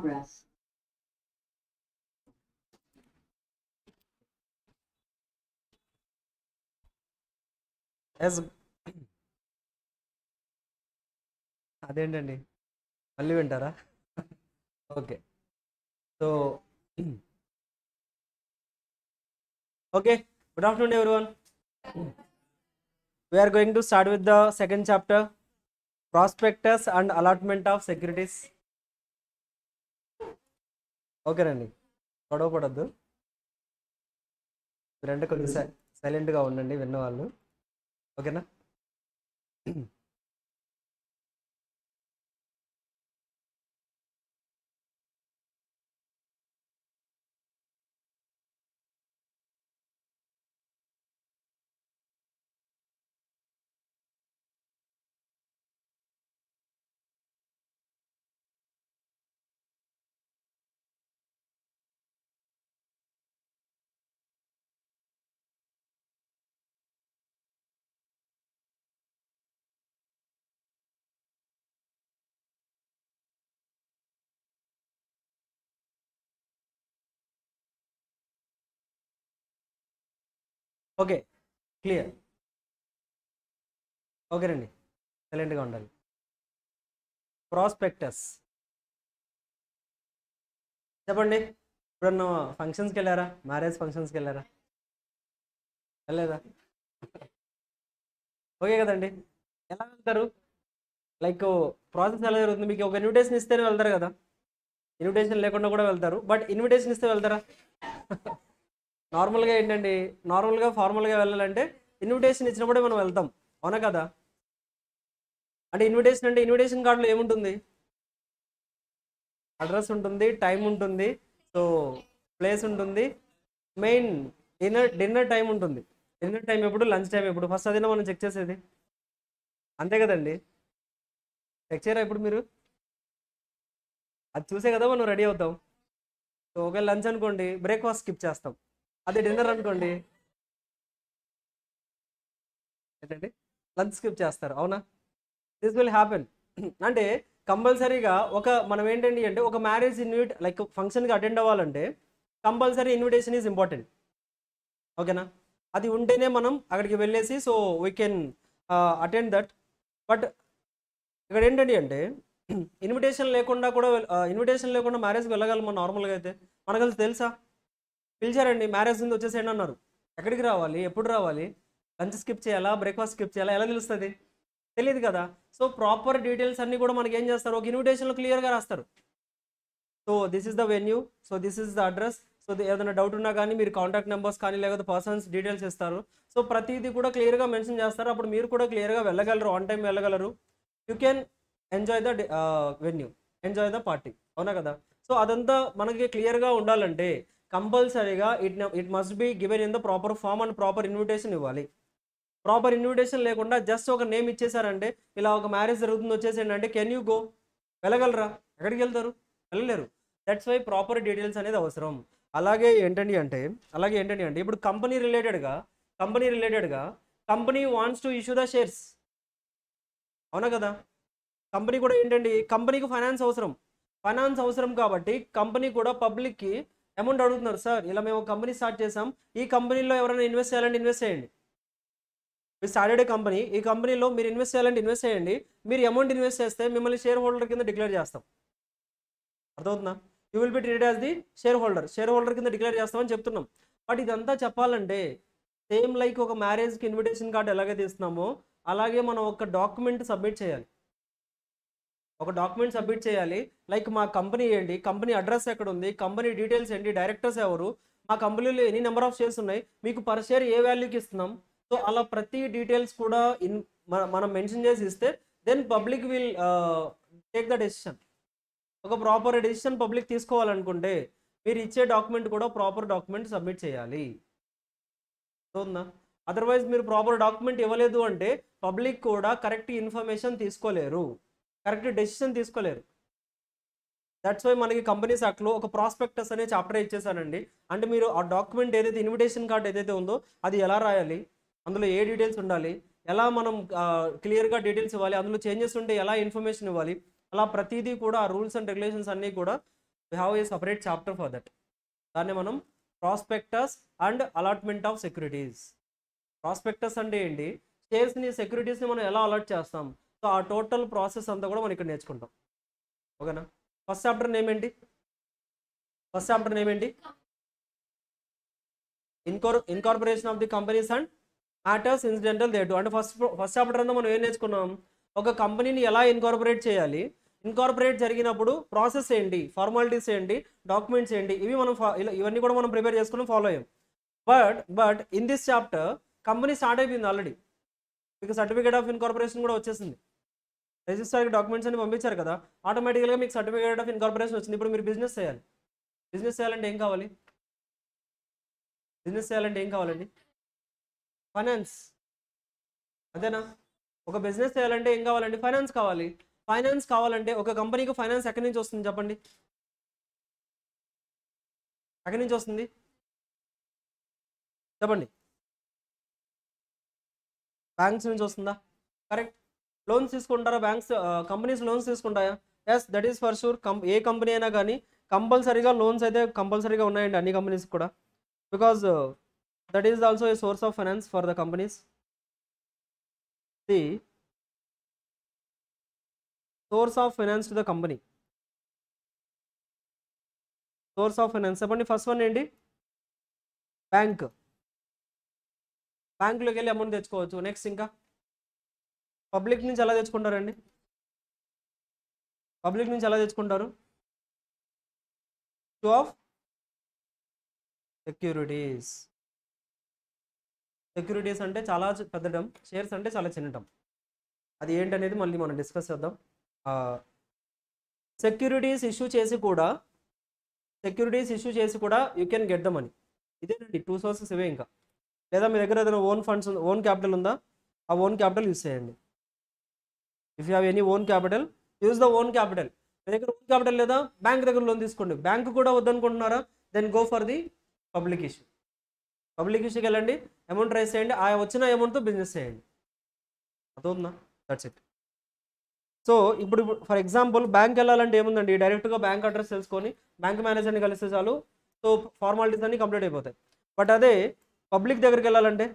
progress. Yes అదేంటండి మళ్ళీ వింటారా okay so okay good afternoon everyone we are going to start with the second chapter prospectus and allotment of securities ఓకేనండి గొడవ పడద్దు మీరంటే కొంచెం సైలెంట్గా ఉండండి విన్నవాళ్ళు ఓకేనా ఓకే క్లియర్ ఓకేనండి సైలెంట్గా ఉండాలి ప్రాస్పెక్టస్ చెప్పండి ఇప్పుడన్నా ఫంక్షన్స్కి వెళ్ళారా మ్యారేజ్ ఫంక్షన్స్కి వెళ్ళారా వెళ్ళలేదా ఓకే కదండి ఎలా వెళ్తారు లైక్ ప్రాసెస్ ఎలా జరుగుతుంది మీకు ఒక ఇన్విటేషన్ ఇస్తేనే వెళ్తారు కదా ఇన్విటేషన్ లేకుండా కూడా వెళ్తారు బట్ ఇన్విటేషన్ ఇస్తే వెళ్తారా నార్మల్గా ఏంటండి నార్మల్గా ఫార్మల్గా వెళ్ళాలంటే ఇన్విటేషన్ ఇచ్చినప్పుడే మనం వెళ్తాం అవునా కదా అంటే ఇన్విటేషన్ అంటే ఇన్విటేషన్ కార్డులో ఏముంటుంది అడ్రస్ ఉంటుంది టైం ఉంటుంది సో ప్లేస్ ఉంటుంది మెయిన్ డిన్నర్ డిన్నర్ టైం ఉంటుంది డిన్నర్ టైం ఎప్పుడు లంచ్ టైం ఎప్పుడు ఫస్ట్ అదేనా మనం చెక్ చేసేది అంతే కదండి చెక్ చేయరా ఇప్పుడు మీరు అది చూసే కదా మనం రెడీ అవుతాం సో ఒకవేళ లంచ్ అనుకోండి బ్రేక్ఫాస్ట్ స్కిప్ చేస్తాం అదే డిన్నర్ అనుకోండి ఏంటండి లంచ్ స్కిప్ చేస్తారు అవునా దిస్ విల్ హ్యాపెన్ అంటే కంపల్సరీగా ఒక మనం ఏంటండి అంటే ఒక మ్యారేజ్ ఇన్విట్ లైక్ ఫంక్షన్కి అటెండ్ అవ్వాలంటే కంపల్సరీ ఇన్విటేషన్ ఈజ్ ఇంపార్టెంట్ ఓకేనా అది ఉంటేనే మనం అక్కడికి వెళ్ళేసి so we can attend that but ఇక్కడ ఏంటండి అంటే ఇన్విటేషన్ లేకుండా కూడా ఇన్విటేషన్ లేకుండా మ్యారేజ్కి వెళ్ళగలమా నార్మల్గా అయితే మనకు అసలు తెలుసా పిలిచారండి మ్యారేజ్ ఉంది వచ్చేసేయండి అన్నారు ఎక్కడికి రావాలి ఎప్పుడు రావాలి లంచ్ స్కిప్ చేయాలా బ్రేక్ఫాస్ట్ స్కిప్ చేయాలా ఎలా తెలుస్తుంది తెలియదు కదా సో ప్రాపర్ డీటెయిల్స్ అన్నీ కూడా మనకి ఏం చేస్తారు ఒక ఇన్విటేషన్లో క్లియర్గా రాస్తారు so this is the venue so this is the address so ఏదైనా డౌట్ ఉన్నా కానీ మీరు కాంటాక్ట్ నెంబర్స్ కానీ లేకపోతే పర్సన్స్ డీటెయిల్స్ ఇస్తారు సో ప్రతిదీ కూడా క్లియర్గా మెన్షన్ చేస్తారు అప్పుడు మీరు కూడా క్లియర్గా వెళ్ళగలరు ఆన్ టైం వెళ్ళగలరు you can enjoy the venue enjoy the party అవునా కదా సో అదంతా మనకి క్లియర్గా ఉండాలంటే కంపల్సరీగా it it must be given in the proper form and proper invitation ఇవ్వాలి ప్రాపర్ ఇన్విటేషన్ లేకుండా జస్ట్ ఒక నేమ్ ఇచ్చేసారంటే ఇలా ఒక మ్యారేజ్ జరుగుతుంది వచ్చేసేయండి అంటే కెన్ యూ గో వెళ్ళగలరా ఎక్కడికి వెళ్తారు వెళ్ళలేరు దట్స్ వై ప్రాపర్ డీటెయిల్స్ అనేది అవసరం అలాగే ఏంటండి అంటే అలాగే ఏంటండి అంటే ఇప్పుడు కంపెనీ రిలేటెడ్గా కంపెనీ రిలేటెడ్గా company wants to issue the shares అవునా కదా కంపెనీ కూడా ఏంటండి కంపెనీకి ఫైనాన్స్ అవసరం ఫైనాన్స్ అవసరం కాబట్టి కంపెనీ కూడా పబ్లిక్కి అమౌంట్ అడుగుతున్నారు సార్ ఇలా మేము కంపెనీ స్టార్ట్ చేసాం ఈ కంపెనీలో ఎవరైనా ఇన్వెస్ట్ చేయాలంటే ఇన్వెస్ట్ చేయండి మీరు స్టార్టెడ్ ఏ కంపెనీ ఈ కంపెనీలో మీరు ఇన్వెస్ట్ చేయాలంటే ఇన్వెస్ట్ చేయండి మీరు అమౌంట్ ఇన్వెస్ట్ చేస్తే మిమ్మల్ని షేర్ హోల్డర్ కింద డిక్లేర్ చేస్తాం అర్థమవుతుందా you will be treated as the shareholder shareholder కింద డిక్లేర్ చేస్తామని చెప్తున్నాం బట్ ఇదంతా చెప్పాలంటే సేమ్ లైక్ ఒక మ్యారేజ్కి ఇన్విటేషన్ కార్డు ఎలాగైతే ఇస్తున్నామో అలాగే మనం ఒక డాక్యుమెంట్ సబ్మిట్ చేయాలి ఒక డాక్యుమెంట్ సబ్మిట్ చేయాలి లైక్ మా కంపెనీ ఏంటి కంపెనీ అడ్రస్ ఎక్కడ ఉంది కంపెనీ డీటెయిల్స్ ఏంటి డైరెక్టర్స్ ఎవరు మా కంపెనీలో ఎన్ని నెంబర్ ఆఫ్ షేర్స్ ఉన్నాయి మీకు పర్ షేర్ ఏ వాల్యూకి ఇస్తున్నాం సో అలా ప్రతి డీటెయిల్స్ కూడా ఇన్ మనం మెన్షన్ చేసి ఇస్తే then public will take the decision ఒక ప్రాపర్ డెసిషన్ పబ్లిక్ తీసుకోవాలనుకుంటే మీరు ఇచ్చే డాక్యుమెంట్ కూడా ప్రాపర్ డాక్యుమెంట్ సబ్మిట్ చేయాలి అవుతుందా అదర్వైజ్ మీరు ప్రాపర్ డాక్యుమెంట్ ఇవ్వలేదు అంటే పబ్లిక్ కూడా కరెక్ట్ ఇన్ఫర్మేషన్ తీసుకోలేరు కరెక్ట్ డెసిషన్ తీసుకోలేరు దట్స్ వై మనకి కంపెనీస్ యాక్ట్లో ఒక ప్రాస్పెక్టస్ అనే చాప్టర్ ఇచ్చేసానండి అంటే మీరు ఆ డాక్యుమెంట్ ఏదైతే ఇన్విటేషన్ కార్డ్ ఏదైతే ఉందో అది ఎలా రాయాలి అందులో ఏ డీటెయిల్స్ ఉండాలి ఎలా మనం క్లియర్గా డీటెయిల్స్ ఇవ్వాలి అందులో చేంజెస్ ఉంటే ఎలా ఇన్ఫర్మేషన్ ఇవ్వాలి అలా ప్రతిదీ కూడా ఆ రూల్స్ అండ్ రెగ్యులేషన్స్ అన్నీ కూడా we have a separate chapter for that దాన్ని మనం prospectus and allotment of securities prospectus అంటే ఏంటి షేర్స్ని సెక్యూరిటీస్ని మనం ఎలా అలాట్ చేస్తాం సో ఆ టోటల్ ప్రాసెస్ అంతా కూడా మనం ఇక్కడ నేర్చుకుంటాం ఓకేనా ఫస్ట్ చాప్టర్ నేమ్ ఏంటి ఫస్ట్ చాప్టర్ నేమ్ ఏంటి incor incorporation of the companies and matters incidental దేటు అంటే ఫస్ట్ ఫస్ట్ చాప్టర్ అంతా మనం ఏం నేర్చుకున్నాం ఒక కంపెనీని ఎలా ఇన్కార్పొరేట్ చేయాలి ఇన్కార్పొరేట్ జరిగినప్పుడు ప్రాసెస్ ఏంటి ఫార్మాలిటీస్ ఏంటి డాక్యుమెంట్స్ ఏంటి ఇవి మనం ఫా- ఇలా ఇవన్నీ కూడా మనం ప్రిపేర్ చేసుకుని ఫాలో అయ్యాం but but in this chapter company start అయిపోయింది ఆల్రెడీ మీకు సర్టిఫికేట్ ఆఫ్ ఇన్కార్పొరేషన్ కూడా వచ్చేసింది రిజిస్టర్కి డాక్యుమెంట్స్ అన్ని పంపించారు కదా ఆటోమేటిక్గా మీకు సర్టిఫికేట్ ఆఫ్ ఇన్కార్పొరేషన్ వచ్చింది ఇప్పుడు మీరు బిజినెస్ చేయాలి బిజినెస్ చేయాలంటే ఏం కావాలి బిజినెస్ చేయాలంటే ఏం కావాలండి ఫైనాన్స్ అంతేనా ఒక బిజినెస్ చేయాలంటే ఏం కావాలండి ఫైనాన్స్ కావాలి ఫైనాన్స్ కావాలంటే ఒక కంపెనీకి ఫైనాన్స్ ఎక్కడి నుంచి వస్తుంది చెప్పండి ఎక్కడి నుంచి వస్తుంది చెప్పండి బ్యాంక్స్ నుంచి వస్తుందా కరెక్ట్ లోన్స్ తీసుకుంటారా బ్యాంక్స్ కంపెనీస్ లోన్స్ తీసుకుంటాయా yes that is for sure come a company అయినా కానీ కంపల్సరీగా లోన్స్ అయితే కంపల్సరీగా ఉన్నాయండి అన్ని కంపెనీస్ కూడా because that is also a source of finance for the companies the source of finance to the company source of finance చెప్పండి first one ఏంటి బ్యాంక్ బ్యాంకులోకి వెళ్ళి అమౌంట్ తెచ్చుకోవచ్చు నెక్స్ట్ ఇంకా పబ్లిక్ నుంచి ఎలా తెచ్చుకుంటారండి పబ్లిక్ నుంచి ఎలా తెచ్చుకుంటారు టూ ఆఫ్ సెక్యూరిటీస్ సెక్యూరిటీస్ అంటే చాలా చి- పెద్ద టర్మ్ షేర్స్ అంటే చాలా చిన్న టర్మ్ అది ఏంటనేది మళ్ళీ మనం డిస్కస్ చేద్దాం సెక్యూరిటీస్ ఇష్యూ చేసి కూడా సెక్యూరిటీస్ ఇష్యూ చేసి కూడా you can get the money ఇదేనండి టూ సోర్సెస్ ఇవే ఇంకా లేదా మీ దగ్గర ఏదైనా ఓన్ ఫండ్స్ ఓన్ క్యాపిటల్ ఉందా ఆ ఓన్ క్యాపిటల్ యూస్ చేయండి if you have any own capital use the own capital మీ దగ్గర ఓన్ క్యాపిటల్ లేదా బ్యాంక్ దగ్గర లోన్ తీసుకోండి బ్యాంక్ కూడా వద్దనుకుంటున్నారా then go for the public issue public ఇష్యూకి వెళ్ళండి అమౌంట్ రైస్ చేయండి ఆ వచ్చిన అమౌంట్తో బిజినెస్ చేయండి అదవుతుందా దట్స్ ఇట్ సో ఇప్పుడు ఫర్ ఎగ్జాంపుల్ బ్యాంక్ వెళ్ళాలంటే ఏముందండి డైరెక్ట్గా బ్యాంక్ అడ్రస్ తెలుసుకొని బ్యాంక్ మేనేజర్ని కలిస్తే చాలు సో ఫార్మాలిటీస్ అన్ని కంప్లీట్ అయిపోతాయి బట్ అదే పబ్లిక్ దగ్గరికి వెళ్ళాలంటే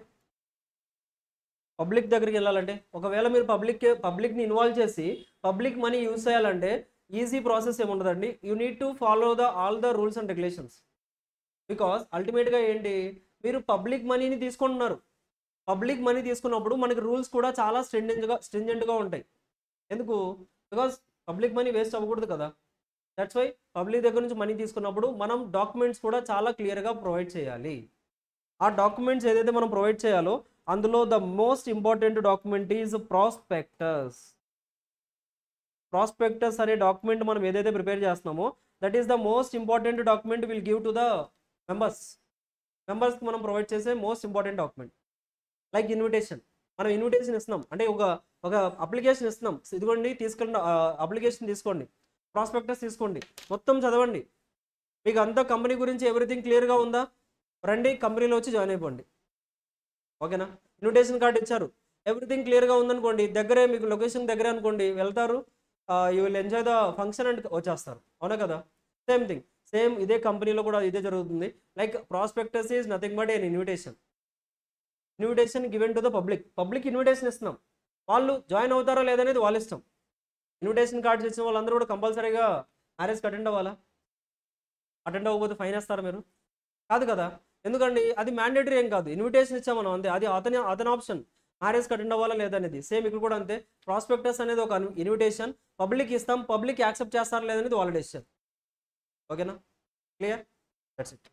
పబ్లిక్ దగ్గరికి వెళ్ళాలంటే ఒకవేళ మీరు పబ్లిక్ పబ్లిక్ని ఇన్వాల్వ్ చేసి పబ్లిక్ మనీ యూజ్ చేయాలంటే ఈజీ ప్రాసెస్ ఏముండదండి you need to follow the all the rules and regulations because అల్టిమేట్గా ఏంటి మీరు పబ్లిక్ మనీని తీసుకుంటున్నారు పబ్లిక్ మనీ తీసుకున్నప్పుడు మనకి రూల్స్ కూడా చాలా స్ట్రింజెంట్గా స్ట్రింజెంట్గా ఉంటాయి ఎందుకు బికాస్ పబ్లిక్ మనీ వేస్ట్ అవ్వకూడదు కదా దట్స్ వై పబ్లిక్ దగ్గర నుంచి మనీ తీసుకున్నప్పుడు మనం డాక్యుమెంట్స్ కూడా చాలా క్లియర్గా ప్రొవైడ్ చేయాలి ఆ డాక్యుమెంట్స్ ఏదైతే మనం ప్రొవైడ్ చేయాలో అందులో the most important document is prospectus prospectus అనే డాక్యుమెంట్ మనం ఏదైతే ప్రిపేర్ చేస్తున్నామో that is the most important document will give to the members మెంబర్స్కి మనం ప్రొవైడ్ చేసే most important document like invitation మనం ఇన్విటేషన్ ఇస్తున్నాం అంటే ఒక ఒక అప్లికేషన్ ఇస్తున్నాం ఇదిగోండి తీసుకున్న అప్లికేషన్ తీసుకోండి ప్రాస్పెక్టస్ తీసుకోండి మొత్తం చదవండి మీకు అంతా కంపెనీ గురించి ఎవ్రీథింగ్ క్లియర్గా ఉందా రండి కంపెనీలో వచ్చి జాయిన్ అయిపోండి ఓకేనా ఇన్విటేషన్ కార్డు ఇచ్చారు ఎవ్రీథింగ్ క్లియర్గా ఉందనుకోండి దగ్గరే మీకు లొకేషన్ దగ్గరే అనుకోండి వెళ్తారు you will enjoy the function and వచ్చేస్తారు అవునా కదా సేమ్ థింగ్ సేమ్ ఇదే కంపెనీలో కూడా ఇదే జరుగుతుంది like prospectus is nothing but an invitation invitation given to the public public invitation ఇస్తున్నాం వాళ్ళు జాయిన్ అవుతారో లేదనేది వాళ్ళ ఇష్టం ఇన్విటేషన్ కార్డ్స్ ఇచ్చిన వాళ్ళందరూ కూడా కంపల్సరీగా మ్యారేజ్కి అటెండ్ అవ్వాలా అటెండ్ అవ్వకపోతే ఫైన్ వేస్తారా మీరు కాదు కదా ఎందుకండి అది మ్యాండేటరీ ఏం కాదు ఇన్విటేషన్ ఇచ్చాం మనం అంతే అది అతని అతని ఆప్షన్ మ్యారేజ్కి అటెండ్ అవ్వాలా లేదనేది సేమ్ ఇక్కడ కూడా అంతే ప్రాస్పెక్టస్ అనేది ఒక ఇన్విటేషన్ పబ్లిక్ ఇస్తాం పబ్లిక్ యాక్సెప్ట్ చేస్తారా లేదనేది వాళ్ళ డెసిషన్ ఓకేనా క్లియర్ దట్స్ ఇట్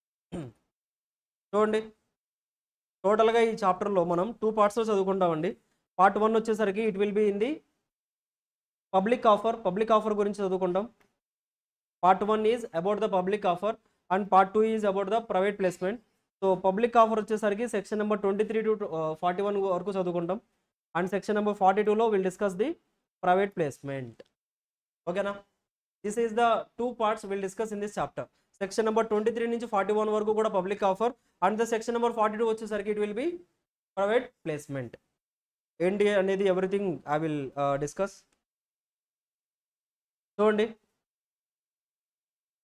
చూడండి టోటల్గా ఈ చాప్టర్లో మనం టూ పార్ట్స్లో చదువుకుంటామండి పార్ట్ వన్ వచ్చేసరికి it will be in the public offer public offer గురించి చదువుకుంటాం part one is about the public offer and part two is about the private placement so public offer వచ్చేసరికి section number twenty three to forty one వరకు చదువుకుంటాం and section number forty టూలో will discuss the private placement ఓకేనా this is the two parts will discuss in this chapter section number twenty three నుంచి forty one వరకు కూడా public offer and the section number forty two వచ్చేసరికి it will be private placement ఏంటి అనేది everything I will discuss చూడండి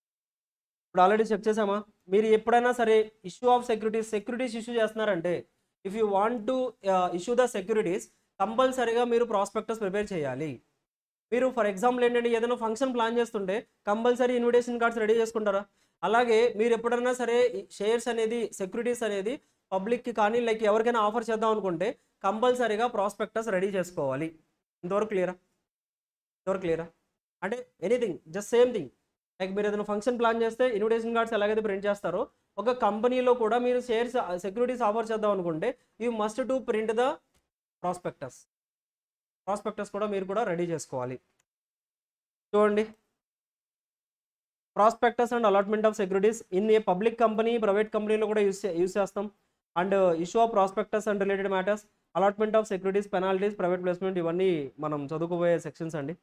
ఇప్పుడు already check చేసామా మీరు ఎప్పుడైనా సరే issue of securities securities issue చేస్తున్నారంటే if you want to issue the securities కంపల్సరీగా మీరు ప్రాస్పెక్టస్ ప్రిపేర్ చేయాలి మీరు ఫర్ ఎగ్జాంపుల్ ఏంటంటే ఏదైనా ఫంక్షన్ ప్లాన్ చేస్తుంటే కంపల్సరీ ఇన్విటేషన్ కార్డ్స్ రెడీ చేసుకుంటారా అలాగే మీరు ఎప్పుడైనా సరే షేర్స్ అనేది సెక్యూరిటీస్ అనేది పబ్లిక్కి కానీ లైక్ ఎవరికైనా ఆఫర్ చేద్దాం అనుకుంటే కంపల్సరీగా ప్రాస్పెక్టస్ రెడీ చేసుకోవాలి ఇంతవరకు క్లియరా ఇంతవరకు క్లియరా అంటే anything just same thing like మీరు ఏదైనా ఫంక్షన్ ప్లాన్ చేస్తే ఇన్విటేషన్ కార్డ్స్ ఎలాగైతే ప్రింట్ చేస్తారో ఒక కంపెనీలో కూడా మీరు షేర్స్ సెక్యూరిటీస్ ఆఫర్ చేద్దాం అనుకుంటే you must to print the prospectus prospectus కూడా మీరు కూడా రెడీ చేసుకోవాలి చూడండి prospectus and allotment of securities in a public company private కంపెనీలో కూడా యూస్ యూస్ చేస్తాం and issue of prospectus and related matters allotment of securities penalties private placement ఇవన్నీ మనం చదువుకోబోయే సెక్షన్స్ అండి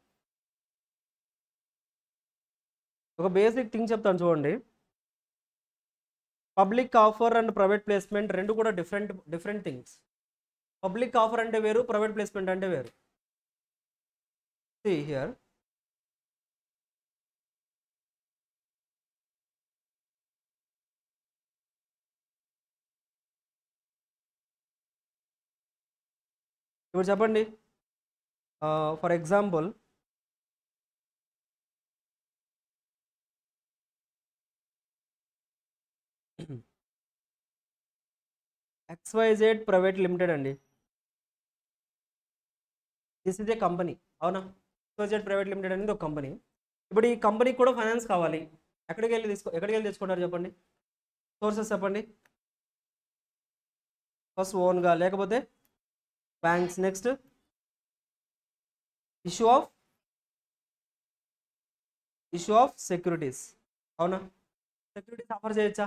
ఒక బేసిక్ థింగ్ చెప్తాను చూడండి public offer and private placement రెండు కూడా different different things public offer అంటే వేరు ప్రైవేట్ ప్లేస్మెంట్ అంటే వేరు హియర్ ఇప్పుడు చెప్పండి for example XYZ private limited అండి దిస్ ఇస్ ఏ కంపెనీ అవునా ఎక్స్వైజెడ్ ప్రైవేట్ లిమిటెడ్ అనేది ఒక కంపెనీ ఇప్పుడు ఈ కంపెనీకి కూడా ఫైనాన్స్ కావాలి ఎక్కడికి వెళ్ళి తీసుకో ఎక్కడికి వెళ్ళి తెచ్చుకుంటారు చెప్పండి సోర్సెస్ చెప్పండి ఫస్ట్ ఓన్గా లేకపోతే banks next issue of issue of securities అవునా సెక్యూరిటీస్ ఆఫర్ చేయొచ్చా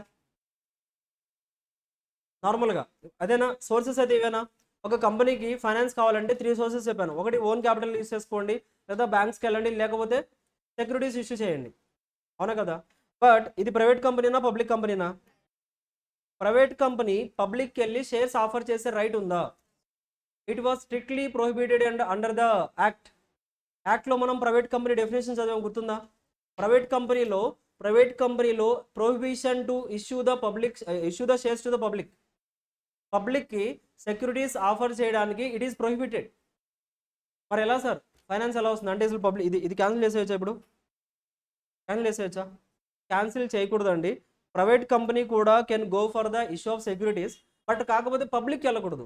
నార్మల్గా అదేనా సోర్సెస్ అయితే ఇవేనా ఒక కంపెనీకి ఫైనాన్స్ కావాలంటే త్రీ సోర్సెస్ చెప్పాను ఒకటి ఓన్ క్యాపిటల్ యూస్ చేసుకోండి లేదా బ్యాంక్స్కి వెళ్ళండి లేకపోతే సెక్యూరిటీస్ ఇష్యూ చేయండి అవునా కదా బట్ ఇది ప్రైవేట్ కంపెనీనా పబ్లిక్ కంపెనీనా ప్రైవేట్ కంపెనీ పబ్లిక్కి వెళ్ళి షేర్స్ ఆఫర్ చేసే రైట్ ఉందా it was strictly prohibited and under the act యాక్ట్లో మనం ప్రైవేట్ కంపెనీ డెఫినేషన్ చదివాం గుర్తుందా ప్రైవేట్ కంపెనీలో ప్రైవేట్ కంపెనీలో prohibition to issue the public issue the shares to the public పబ్లిక్కి సెక్యూరిటీస్ ఆఫర్ చేయడానికి ఇట్ ఈస్ ప్రొహిబిటెడ్ మరి ఎలా సార్ ఫైనాన్స్ ఎలా వస్తుంది అంటే అసలు పబ్లిక్ ఇది ఇది క్యాన్సిల్ చేసేయచ్చా ఇప్పుడు క్యాన్సిల్ చేసేయచ్చా క్యాన్సిల్ చేయకూడదండి ప్రైవేట్ కంపెనీ కూడా can go for the issue of securities but కాకపోతే పబ్లిక్కి వెళ్ళకూడదు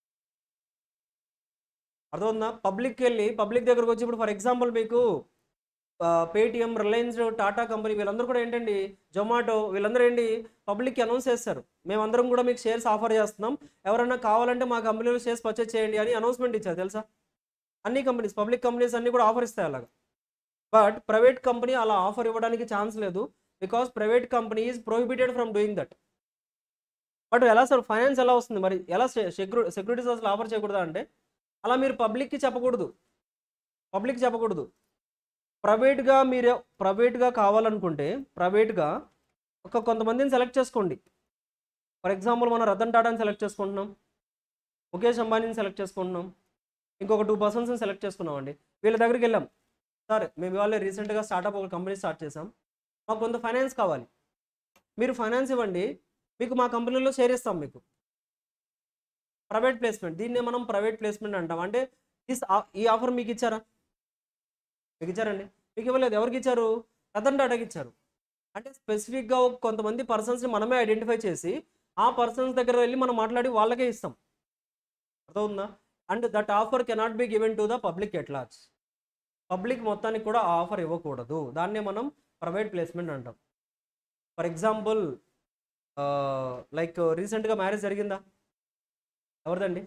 అర్థమవుతుందా పబ్లిక్కి వెళ్ళి పబ్లిక్ దగ్గరకు వచ్చి ఇప్పుడు ఫర్ ఎగ్జాంపుల్ మీకు పేటిఎం రిలయన్స్ టాటా కంపెనీ వీళ్ళందరూ కూడా ఏంటండి జొమాటో వీళ్ళందరూ ఏంటి పబ్లిక్కి అనౌన్స్ చేస్తారు మేమందరం కూడా మీకు షేర్స్ ఆఫర్ చేస్తున్నాం ఎవరైనా కావాలంటే మా కంపెనీలో షేర్స్ పర్చేస్ చేయండి అని అనౌన్స్మెంట్ ఇచ్చారు తెలుసా అన్ని కంపెనీస్ పబ్లిక్ కంపెనీస్ అన్ని కూడా ఆఫర్ ఇస్తాయి అలాగా బట్ ప్రైవేట్ కంపెనీ అలా ఆఫర్ ఇవ్వడానికి ఛాన్స్ లేదు because private company is prohibited from doing that but ఎలా సార్ ఫైనాన్స్ ఎలా వస్తుంది మరి ఎలా సెక్యూ సెక్యూరిటీస్ అసలు ఆఫర్ చేయకూడదా అంటే అలా మీరు పబ్లిక్కి చెప్పకూడదు పబ్లిక్ చెప్పకూడదు ప్రైవేట్గా మీరు ప్రైవేట్గా కావాలనుకుంటే ప్రైవేట్గా ఒక కొంతమందిని సెలెక్ట్ చేసుకోండి ఫర్ ఎగ్జాంపుల్ మనం రతన్ టాటాని సెలెక్ట్ చేసుకుంటున్నాం ముఖేష్ అంబానీని సెలెక్ట్ చేసుకుంటున్నాం ఇంకొక టూ పర్సన్స్ని సెలెక్ట్ చేసుకున్నాం అండి వీళ్ళ దగ్గరికి వెళ్ళాం సార్ మేము ఇవాళ రీసెంట్గా స్టార్టప్ ఒక కంపెనీ స్టార్ట్ చేసాం మాకు కొంత ఫైనాన్స్ కావాలి మీరు ఫైనాన్స్ ఇవ్వండి మీకు మా కంపెనీలో షేర్ ఇస్తాం మీకు ప్రైవేట్ ప్లేస్మెంట్ దీన్నే మనం ప్రైవేట్ ప్లేస్మెంట్ అంటాం అంటే దిస్ ఈ ఆఫర్ మీకు ఇచ్చారా మీకు ఇచ్చారండి మీకు ఇవ్వలేదు ఎవరికి ఇచ్చారు రతన్ టాటాకి ఇచ్చారు అంటే స్పెసిఫిక్గా కొంతమంది పర్సన్స్ని మనమే ఐడెంటిఫై చేసి ఆ పర్సన్స్ దగ్గర వెళ్ళి మనం మాట్లాడి వాళ్ళకే ఇస్తాం అర్థమవుతుందా and that offer cannot be given to the public at large public మొత్తానికి కూడా ఆ ఆఫర్ ఇవ్వకూడదు దాన్నే మనం ప్రైవేట్ ప్లేస్మెంట్ అంటాం ఫర్ ఎగ్జాంపుల్ లైక్ రీసెంట్గా మ్యారేజ్ జరిగిందా ఎవరిదండి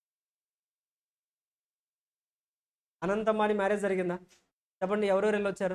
అనంతమ్మాని మ్యారేజ్ జరిగిందా చెప్పండి ఎవరెవరు వెళ్ళొచ్చారు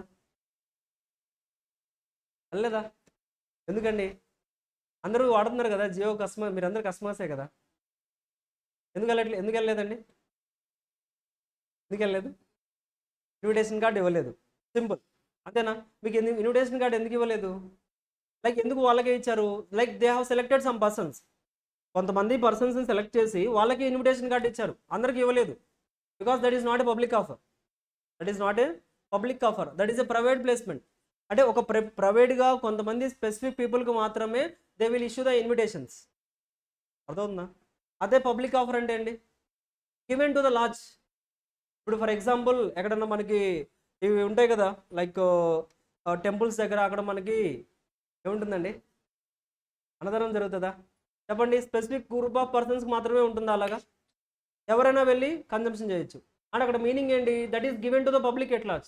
వెళ్ళలేదా ఎందుకండి అందరూ వాడుతున్నారు కదా జియో కస్టమర్ మీరు అందరు కస్టమర్సే కదా ఎందుకు వెళ్ళట్లేదు ఎందుకు వెళ్ళలేదండి ఎందుకు వెళ్ళలేదు ఇన్విటేషన్ కార్డు ఇవ్వలేదు సింపుల్ అంతేనా మీకు ఎందుకు ఇన్విటేషన్ కార్డు ఎందుకు ఇవ్వలేదు లైక్ ఎందుకు వాళ్ళకే ఇచ్చారు like they have selected some persons కొంతమంది పర్సన్స్ని సెలెక్ట్ చేసి వాళ్ళకి ఇన్విటేషన్ కార్డు ఇచ్చారు అందరికి ఇవ్వలేదు because that is not a public offer that is not a public offer that is a private placement అంటే ఒక ప్ర ప్రైవేట్గా కొంతమంది స్పెసిఫిక్ పీపుల్కి మాత్రమే they will issue the invitations అర్థవుతుందా అదే పబ్లిక్ ఆఫర్ అంటే అండి గివెన్ టు ద లార్జ్ ఇప్పుడు ఫర్ ఎగ్జాంపుల్ ఎక్కడన్నా మనకి ఇవి ఉంటాయి కదా లైక్ టెంపుల్స్ దగ్గర అక్కడ మనకి ఏముంటుందండి అన్నదానం జరుగుతుందా చెప్పండి స్పెసిఫిక్ గ్రూప్ ఆఫ్ పర్సన్స్కి మాత్రమే ఉంటుందా అలాగా ఎవరైనా వెళ్ళి కన్జంప్షన్ చేయొచ్చు అండ్ అక్కడ మీనింగ్ ఏంటి that is given to the public at large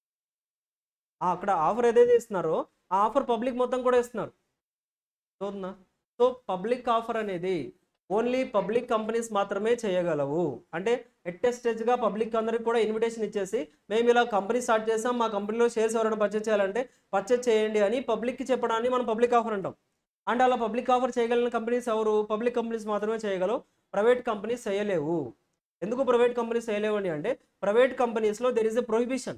అక్కడ ఆఫర్ ఏదైతే ఇస్తున్నారో ఆ ఆఫర్ పబ్లిక్ మొత్తం కూడా ఇస్తున్నారు చూద్దా సో పబ్లిక్ ఆఫర్ అనేది ఓన్లీ పబ్లిక్ కంపెనీస్ మాత్రమే చేయగలవు అంటే ఎట్ స్టేజ్గా పబ్లిక్ అందరికి కూడా ఇన్విటేషన్ ఇచ్చేసి మేము ఇలా కంపెనీ స్టార్ట్ చేసాం మా కంపెనీలో షేర్స్ ఎవరైనా పర్చేస్ చేయాలంటే పర్చేస్ చేయండి అని పబ్లిక్కి చెప్పడాన్ని మనం పబ్లిక్ ఆఫర్ అంటాం అండ్ అలా పబ్లిక్ ఆఫర్ చేయగలిగిన కంపెనీస్ ఎవరు పబ్లిక్ కంపెనీస్ మాత్రమే చేయగలవు ప్రైవేట్ కంపెనీస్ చేయలేవు ఎందుకు ప్రైవేట్ కంపెనీస్ చేయలేవండి అంటే ప్రైవేట్ కంపెనీస్లో there is a prohibition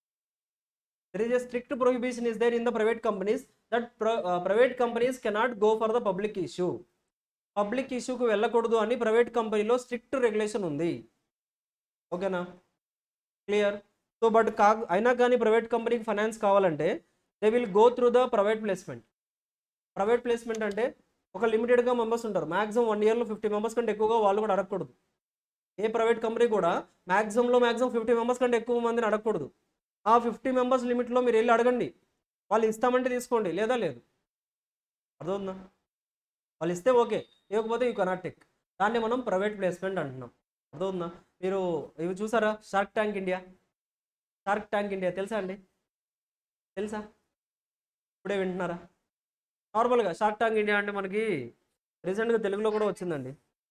there is a strict prohibition is there in the private companies that private companies cannot go for the public issue public ఇష్యూకి వెళ్ళకూడదు అని private కంపెనీలో strict regulation ఉంది ఓకేనా clear so but కా అయినా కానీ private కంపెనీకి ఫైనాన్స్ కావాలంటే they will go through the private placement private placement అంటే ఒక లిమిటెడ్గా మెంబర్స్ ఉంటారు మ్యాక్సిమం వన్ ఇయర్లో ఫిఫ్టీ మెంబర్స్ కంటే ఎక్కువగా వాళ్ళు కూడా అడగకూడదు ఏ ప్రైవేట్ కంపెనీ కూడా మ్యాక్సిమంలో మ్యాక్సిమం ఫిఫ్టీ మెంబర్స్ కంటే ఎక్కువ మందిని అడగకూడదు ఆ ఫిఫ్టీ మెంబర్స్ లిమిట్లో మీరు వెళ్ళి అడగండి వాళ్ళు ఇస్తామంటే తీసుకోండి లేదా లేదు అర్థవుందా వాళ్ళు ఇస్తే ఓకే ఇవ్వకపోతే యూ కెనాట్ టెక్ దాన్ని మనం ప్రైవేట్ ప్లేస్మెంట్ అంటున్నాం అర్థవుందా మీరు ఇవి చూసారా Shark Tank India Shark Tank India తెలుసా అండి తెలుసా ఇప్పుడే వింటున్నారా నార్మల్గా షార్క్ ట్యాంక్ ఇండియా అంటే మనకి రీసెంట్గా తెలుగులో కూడా వచ్చిందండి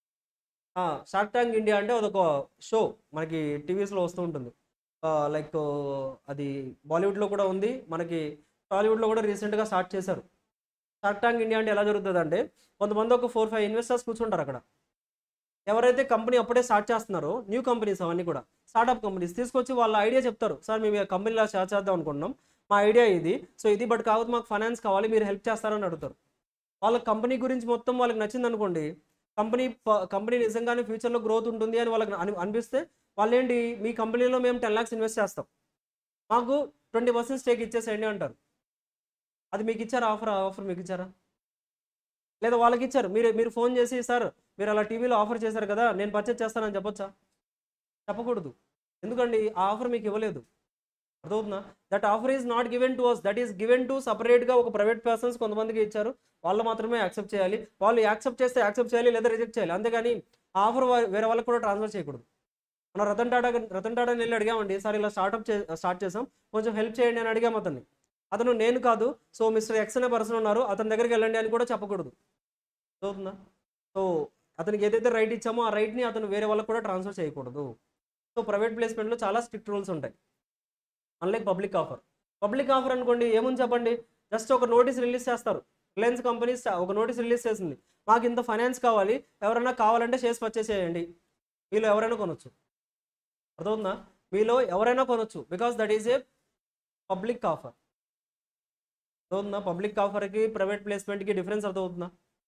షార్క్ ట్యాంక్ ఇండియా అంటే అదొక షో మనకి టీవీస్లో వస్తూ ఉంటుంది లైక్ అది బాలీవుడ్లో కూడా ఉంది మనకి టాలీవుడ్లో కూడా రీసెంట్గా స్టార్ట్ చేశారు షార్క్ ట్యాంక్ ఇండియా అంటే ఎలా జరుగుతుంది అంటే కొంతమంది ఒక ఫోర్ ఫైవ్ ఇన్వెస్టర్స్ కూర్చుంటారు అక్కడ ఎవరైతే కంపెనీ అప్పుడే స్టార్ట్ చేస్తున్నారో న్యూ కంపెనీస్ అవన్నీ కూడా స్టార్ట్అప్ కంపెనీస్ తీసుకొచ్చి వాళ్ళ ఐడియా చెప్తారు సార్ మేము కంపెనీలా స్టార్ట్ చేద్దాం అనుకుంటున్నాం మా ఐడియా ఇది సో ఇది బట్ కాకపోతే మాకు ఫైనాన్స్ కావాలి మీరు హెల్ప్ చేస్తారని అడుగుతారు వాళ్ళ కంపెనీ గురించి మొత్తం వాళ్ళకి నచ్చింది అనుకోండి కంపెనీ కంపెనీ నిజంగానే ఫ్యూచర్లో గ్రోత్ ఉంటుంది అని వాళ్ళకి అని అనిపిస్తే వాళ్ళు ఏంటి మీ కంపెనీలో మేము టెన్ ల్యాక్స్ ఇన్వెస్ట్ చేస్తాం మాకు ట్వంటీ పర్సెంట్ స్టేక్ ఇచ్చేసేయండి అంటారు అది మీకు ఇచ్చారా ఆఫర్ ఆఫర్ మీకు ఇచ్చారా లేదా వాళ్ళకి ఇచ్చారు మీరు మీరు ఫోన్ చేసి సార్ మీరు అలా టీవీలో ఆఫర్ చేశారు కదా నేను పర్చేస్ చేస్తానని చెప్పొచ్చా చెప్పకూడదు ఎందుకండి ఆ ఆఫర్ మీకు ఇవ్వలేదు అర్థవుతుందా that offer is not given to us that is given to సపరేట్గా ఒక ప్రైవేట్ పర్సన్స్ కొంతమందికి ఇచ్చారు వాళ్ళు మాత్రమే యాక్సెప్ట్ చేయాలి వాళ్ళు యాక్సెప్ట్ చేస్తే యాక్సెప్ట్ చేయాలి లేదా రిజెక్ట్ చేయాలి అంతేగాని ఆ ఆఫర్ వేరే వాళ్ళకి కూడా ట్రాన్స్ఫర్ చేయకూడదు మనం రతన్ టాటా రతన్ టాటాని వెళ్ళి అడిగామండి సార్ ఇలా స్టార్ట్అప్ చే స్టార్ట్ చేసాం కొంచెం హెల్ప్ చేయండి అని అడిగాం అతన్ని అతను నేను కాదు సో మిస్టర్ ఎక్స్ అనే పర్సన్ ఉన్నారు అతని దగ్గరికి వెళ్ళండి అని కూడా చెప్పకూడదు అవుతుందా సో అతనికి ఏదైతే రైట్ ఇచ్చామో ఆ రైట్ని అతను వేరే వాళ్ళకి కూడా ట్రాన్స్ఫర్ చేయకూడదు సో ప్రైవేట్ ప్లేస్మెంట్లో చాలా స్ట్రిక్ట్ రూల్స్ ఉంటాయి unlike public offer public offer అనుకోండి ఏముంది చెప్పండి జస్ట్ ఒక నోటీస్ రిలీజ్ చేస్తారు రిలయన్స్ కంపెనీస్ ఒక నోటీస్ రిలీజ్ చేసింది మాకు ఇంత ఫైనాన్స్ కావాలి ఎవరైనా కావాలంటే షేర్స్ పర్చేస్ చేయండి మీలో ఎవరైనా కొనొచ్చు అర్థవుతుందా మీలో ఎవరైనా కొనొచ్చు because that is a public offer అర్థవుతుందా పబ్లిక్ ఆఫర్కి ప్రైవేట్ ప్లేస్మెంట్కి డిఫరెన్స్ అర్థమవుతుందా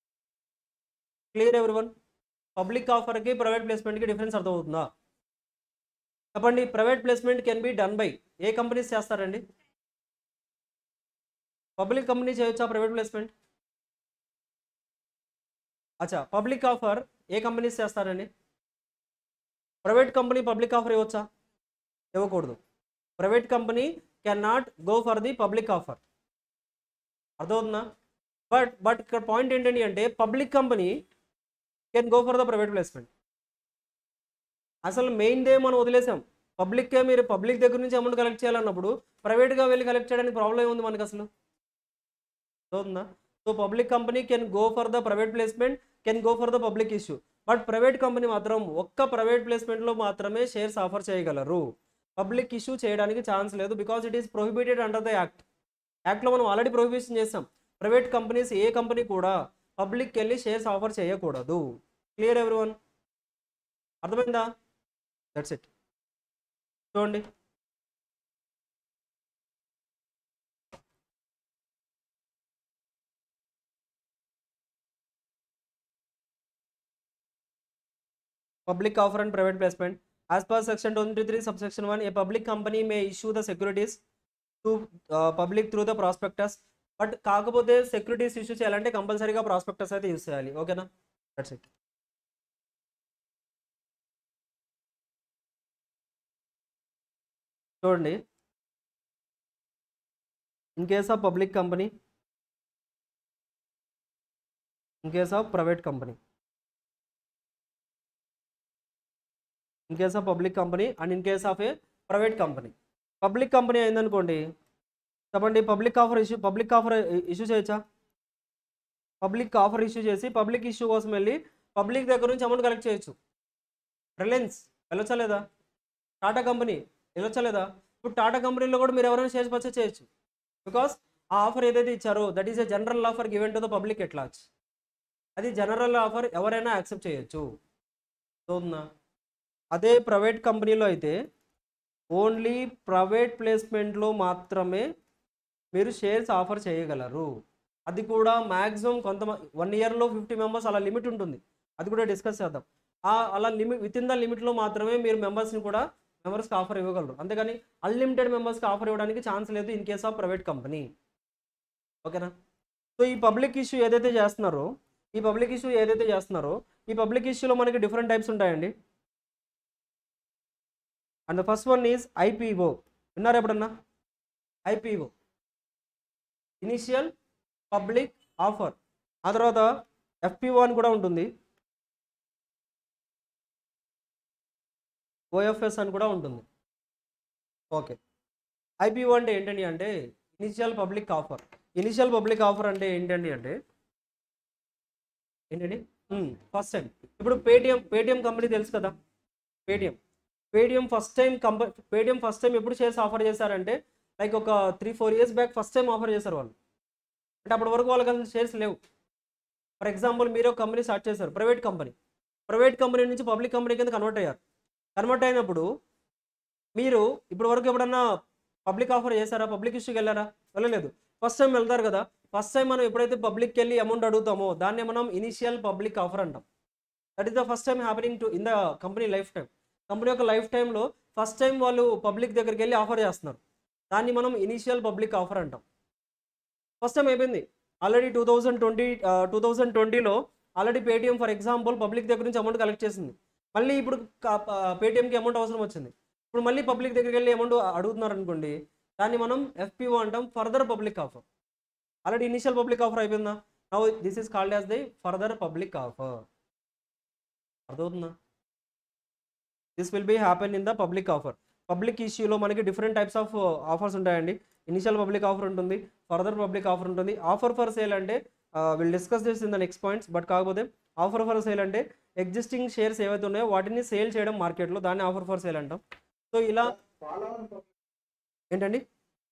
క్లియర్ ఎవరి వన్ పబ్లిక్ ఆఫర్కి ప్రైవేట్ ప్లేస్మెంట్కి డిఫరెన్స్ అర్థమవుతుందా చెప్పండి private placement can be done by a companies చేస్తారండి పబ్లిక్ కంపెనీ చేయొచ్చా ప్రైవేట్ ప్లేస్మెంట్ అచ్చా పబ్లిక్ ఆఫర్ ఏ కంపెనీస్ చేస్తారండి ప్రైవేట్ కంపెనీ పబ్లిక్ ఆఫర్ ఇవ్వచ్చా ఇవ్వకూడదు private company can not go for the public offer అర్థమవుతుందా బట్ బట్ ఇక్కడ point ఏంటండి అంటే public company can go for the private placement అసలు మెయిన్ దే మనం వదిలేసాం పబ్లిక్కే మీరు పబ్లిక్ దగ్గర నుంచి అమౌంట్ కలెక్ట్ చేయాలన్నప్పుడు ప్రైవేట్గా వెళ్ళి కలెక్ట్ చేయడానికి ప్రాబ్లం ఏముంది మనకు అసలు అవుతుందా so public company can go for the private placement can go for the public issue but private company మాత్రం ఒక్క ప్రైవేట్ ప్లేస్మెంట్లో మాత్రమే షేర్స్ ఆఫర్ చేయగలరు పబ్లిక్ ఇష్యూ చేయడానికి ఛాన్స్ లేదు because it is prohibited under the act యాక్ట్లో మనం already prohibition చేస్తాం ప్రైవేట్ కంపెనీస్ ఏ కంపెనీ కూడా పబ్లిక్కి వెళ్ళి షేర్స్ ఆఫర్ చేయకూడదు క్లియర్ ఎవరి వన్ అర్థమైందా దట్స్ ఇట్ చూడండి public offer and private placement as per section 23 subsection 1 a public company may issue the securities to public through the prospectus but కాకపోతే securities issue చేయాలంటే కంపల్సరీగా prospectus అయితే use చేయాలి ఓకేనా that's it చూడండి in case of public company in case of private company in case of public company and in case of a private company public company అయిందనుకోండి చెప్పండి public offer issue public offer issue చేయొచ్చా public offer issue చేసి public issue కోసం వెళ్ళి public దగ్గర నుంచి amount collect చేయొచ్చు Reliance వెళ్ళొచ్చా లేదా టాటా కంపెనీ వెళ్ళొచ్చా లేదా ఇప్పుడు టాటా కంపెనీలో కూడా మీరు ఎవరైనా షేర్స్ పర్చేస్ చేయొచ్చు బికాస్ ఆ ఆఫర్ ఏదైతే ఇచ్చారో that is a general offer given to the public at large అది జనరల్ ఆఫర్ ఎవరైనా యాక్సెప్ట్ చేయొచ్చు అవుతుందా అదే ప్రైవేట్ కంపెనీలో అయితే ఓన్లీ ప్రైవేట్ ప్లేస్మెంట్లో మాత్రమే మీరు షేర్స్ ఆఫర్ చేయగలరు అది కూడా మ్యాక్సిమం కొంత వన్ ఇయర్లో ఫిఫ్టీ మెంబర్స్ అలా లిమిట్ ఉంటుంది అది కూడా డిస్కస్ చేద్దాం ఆ అలా లిమిట్ విత్ ఇన్ ద లిమిట్లో మాత్రమే మీరు మెంబర్స్ని కూడా మెంబర్స్కి ఆఫర్ ఇవ్వగలరు అంతేగాని అన్లిమిటెడ్ మెంబర్స్కి ఆఫర్ ఇవ్వడానికి ఛాన్స్ లేదు in case of private company ఓకేనా సో ఈ పబ్లిక్ ఇష్యూ ఏదైతే చేస్తున్నారో ఈ పబ్లిక్ ఇష్యూ ఏదైతే చేస్తున్నారో ఈ పబ్లిక్ ఇష్యూలో మనకి డిఫరెంట్ టైప్స్ ఉంటాయండి and the first one is IPO విన్నారా ఎప్పుడన్నా ఐపీఓ ఇనిషియల్ పబ్లిక్ ఆఫర్ ఆ తర్వాత ఎఫ్పిఓ అని కూడా ఉంటుంది ఓఎఫ్ఎస్ అని కూడా ఉంటుంది ఓకే ఐపీఓ అంటే ఏంటండి అంటే initial public offer initial public offer అంటే ఏంటండి అంటే ఏంటండి ఫస్ట్ టైం ఇప్పుడు పేటిఎం పేటిఎం కంపెనీ తెలుసు కదా పేటిఎం పేటిఎం ఫస్ట్ టైం కంప పేటిఎం ఫస్ట్ టైం ఎప్పుడు షేర్స్ ఆఫర్ చేశారంటే లైక్ ఒక three four years back first time offer చేశారు వాళ్ళు అంటే అప్పటి వరకు వాళ్ళకి అసలు షేర్స్ లేవు ఫర్ ఎగ్జాంపుల్ మీరు ఒక కంపెనీ స్టార్ట్ చేశారు ప్రైవేట్ కంపెనీ ప్రైవేట్ కంపెనీ నుంచి పబ్లిక్ కంపెనీ కింద కన్వర్ట్ అయ్యారు కన్వర్ట్ అయినప్పుడు మీరు ఇప్పటి వరకు ఎప్పుడన్నా పబ్లిక్ ఆఫర్ చేశారా పబ్లిక్ ఇష్యూకి వెళ్ళారా వెళ్ళలేదు ఫస్ట్ టైం వెళ్తారు కదా ఫస్ట్ టైం మనం ఎప్పుడైతే పబ్లిక్కి వెళ్ళి అమౌంట్ అడుగుతామో దాన్ని మనం ఇనిషియల్ పబ్లిక్ ఆఫర్ అంటాం that is the first time happening to in the company life time company యొక్క లైఫ్ టైంలో ఫస్ట్ టైం వాళ్ళు పబ్లిక్ దగ్గరికి వెళ్ళి ఆఫర్ చేస్తున్నారు దాన్ని మనం ఇనిషియల్ పబ్లిక్ ఆఫర్ అంటాం ఫస్ట్ టైం అయిపోయింది already two thousand twenty two thousand ట్వంటీలో already Paytm for example public దగ్గర నుంచి అమౌంట్ కలెక్ట్ చేసింది మళ్ళీ ఇప్పుడు పేటిఎంకి అమౌంట్ అవసరం వచ్చింది ఇప్పుడు మళ్ళీ పబ్లిక్ దగ్గరికి వెళ్ళి అమౌంట్ అడుగుతున్నారు అనుకోండి దాన్ని మనం ఎఫ్పిఓ అంటాం further public offer already initial public offer అయిపోయిందా now this is called as the further public offer అర్థమవుతుందా this will be happen in the public offer public ఇష్యూలో మనకి డిఫరెంట్ టైప్స్ ఆఫ్ ఆఫర్స్ ఉంటాయండి ఇనిషియల్ పబ్లిక్ ఆఫర్ ఉంటుంది further public offer ఉంటుంది offer for sale అంటే will discuss this in the next points but కాకపోతే offer for sale అంటే existing shares ఏవైతే ఉన్నాయో వాటిని సేల్ చేయడం మార్కెట్లో దాన్ని ఆఫర్ ఫర్ సేల్ అంటాం సో ఇలా ఏంటండి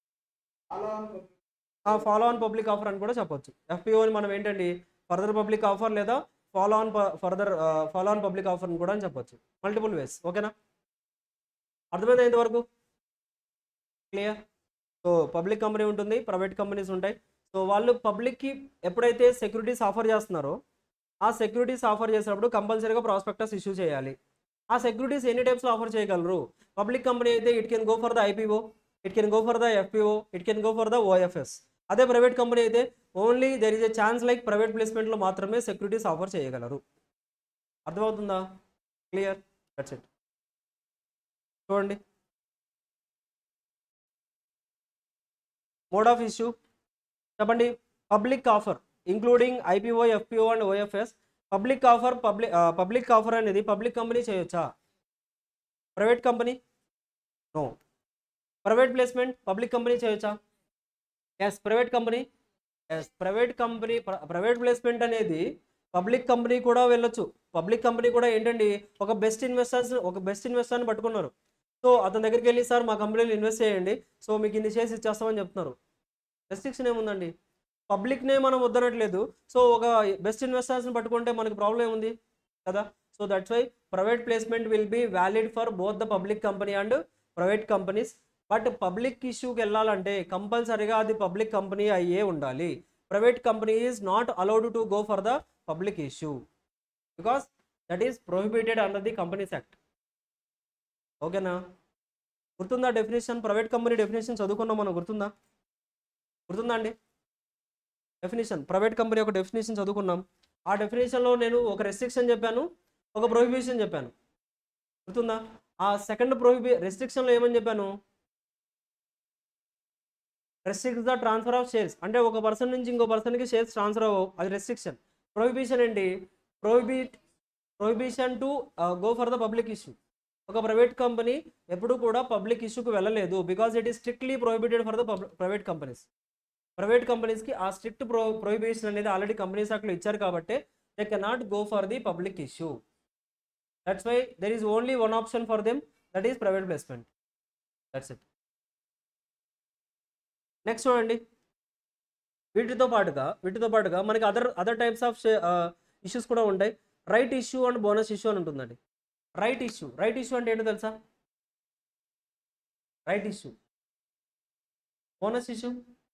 ఫాలో ఆన్ పబ్లిక్ ఆఫర్ అని కూడా చెప్పొచ్చు ఎఫ్పిఓని మనం ఏంటండి ఫర్దర్ పబ్లిక్ ఆఫర్ లేదా follow on further follow on public offer అని కూడా అని చెప్పొచ్చు మల్టిపుల్ వేస్ ఓకేనా అర్థమైందా ఇంతవరకు క్లియర్ సో పబ్లిక్ కంపెనీ ఉంటుంది ప్రైవేట్ కంపెనీస్ ఉంటాయి సో వాళ్ళు పబ్లిక్కి ఎప్పుడైతే సెక్యూరిటీస్ ఆఫర్ చేస్తున్నారో ఆ సెక్యూరిటీస్ ఆఫర్ చేసినప్పుడు కంపల్సరీగా ప్రాస్పెక్టస్ ఇష్యూ చేయాలి ఆ సెక్యూరిటీస్ ఎన్ని టైప్స్లో ఆఫర్ చేయగలరు పబ్లిక్ కంపెనీ అయితే it can go for the IPO it can go for the FPO it can go for the OFS అదే ప్రైవేట్ కంపెనీ అయితే only there is a chance like private ప్లేస్మెంట్లో మాత్రమే securities offer చేయగలరు అర్థమవుతుందా clear that's it చూడండి mode of issue చెప్పండి public offer including IPO FPO and OFS public offer public public offer అనేది public company చేయొచ్చా private company no private placement public company చేయొచ్చా yes private company yes private company private placement అనేది public company కూడా వెళ్ళొచ్చు public company కూడా ఏంటండి ఒక best investors ఒక బెస్ట్ ఇన్వెస్టర్ని పట్టుకున్నారు సో అతని దగ్గరికి వెళ్ళి సార్ మా కంపెనీలో ఇన్వెస్ట్ చేయండి సో మీకు ఇన్ని షేర్స్ ఇచ్చేస్తామని చెప్తున్నారు రెస్ట్రిక్షన్ ఏముందండి పబ్లిక్నే మనం వద్దనట్లేదు సో ఒక బెస్ట్ ఇన్వెస్టర్స్ని పట్టుకుంటే మనకి ప్రాబ్లం ఏముంది కదా so that's why private placement will be valid for both the public company and private companies but public ఇష్యూకి వెళ్ళాలంటే కంపల్సరీగా అది పబ్లిక్ కంపెనీ అయ్యే ఉండాలి private company is not allowed to go for the public issue because that is prohibited under the companies act ఓకేనా గుర్తుందా definition private company definition చదువుకున్నాం మనం గుర్తుందా గుర్తుందా అండి డెఫినేషన్ ప్రైవేట్ కంపెనీ ఒక డెఫినేషన్ చదువుకున్నాం ఆ డెఫినేషన్లో నేను ఒక రెస్ట్రిక్షన్ చెప్పాను ఒక ప్రొహిబిషన్ చెప్పాను గుర్తుందా ఆ సెకండ్ ప్రొహిబి రెస్ట్రిక్షన్లో ఏమని చెప్పాను restrict the transfer of shares అంటే ఒక పర్సన్ నుంచి ఇంకో పర్సన్కి షేర్స్ ట్రాన్స్ఫర్ అవ్వవు అది రెస్ట్రిక్షన్ ప్రొహిబిషన్ ఏంటి prohibit prohibition to go for the public issue ఒక ప్రైవేట్ కంపెనీ ఎప్పుడు కూడా పబ్లిక్ ఇష్యూకి వెళ్ళలేదు because it is strictly prohibited for the private companies private కంపెనీస్కి ఆ స్ట్రిక్ట్ ప్రో ప్రొహిబిషన్ అనేది ఆల్రెడీ కంపెనీస్ యాక్ట్లో ఇచ్చారు కాబట్టి they cannot go for the public issue that's why there is only one option for them that is private placement that's it next చూడండి వీటితో పాటుగా వీటితో పాటుగా మనకి other other types of issues కూడా ఉంటాయి right issue and bonus issue అని ఉంటుందండి రైట్ ఇష్యూ రైట్ ఇష్యూ అంటే ఏంటో తెలుసా right issue bonus issue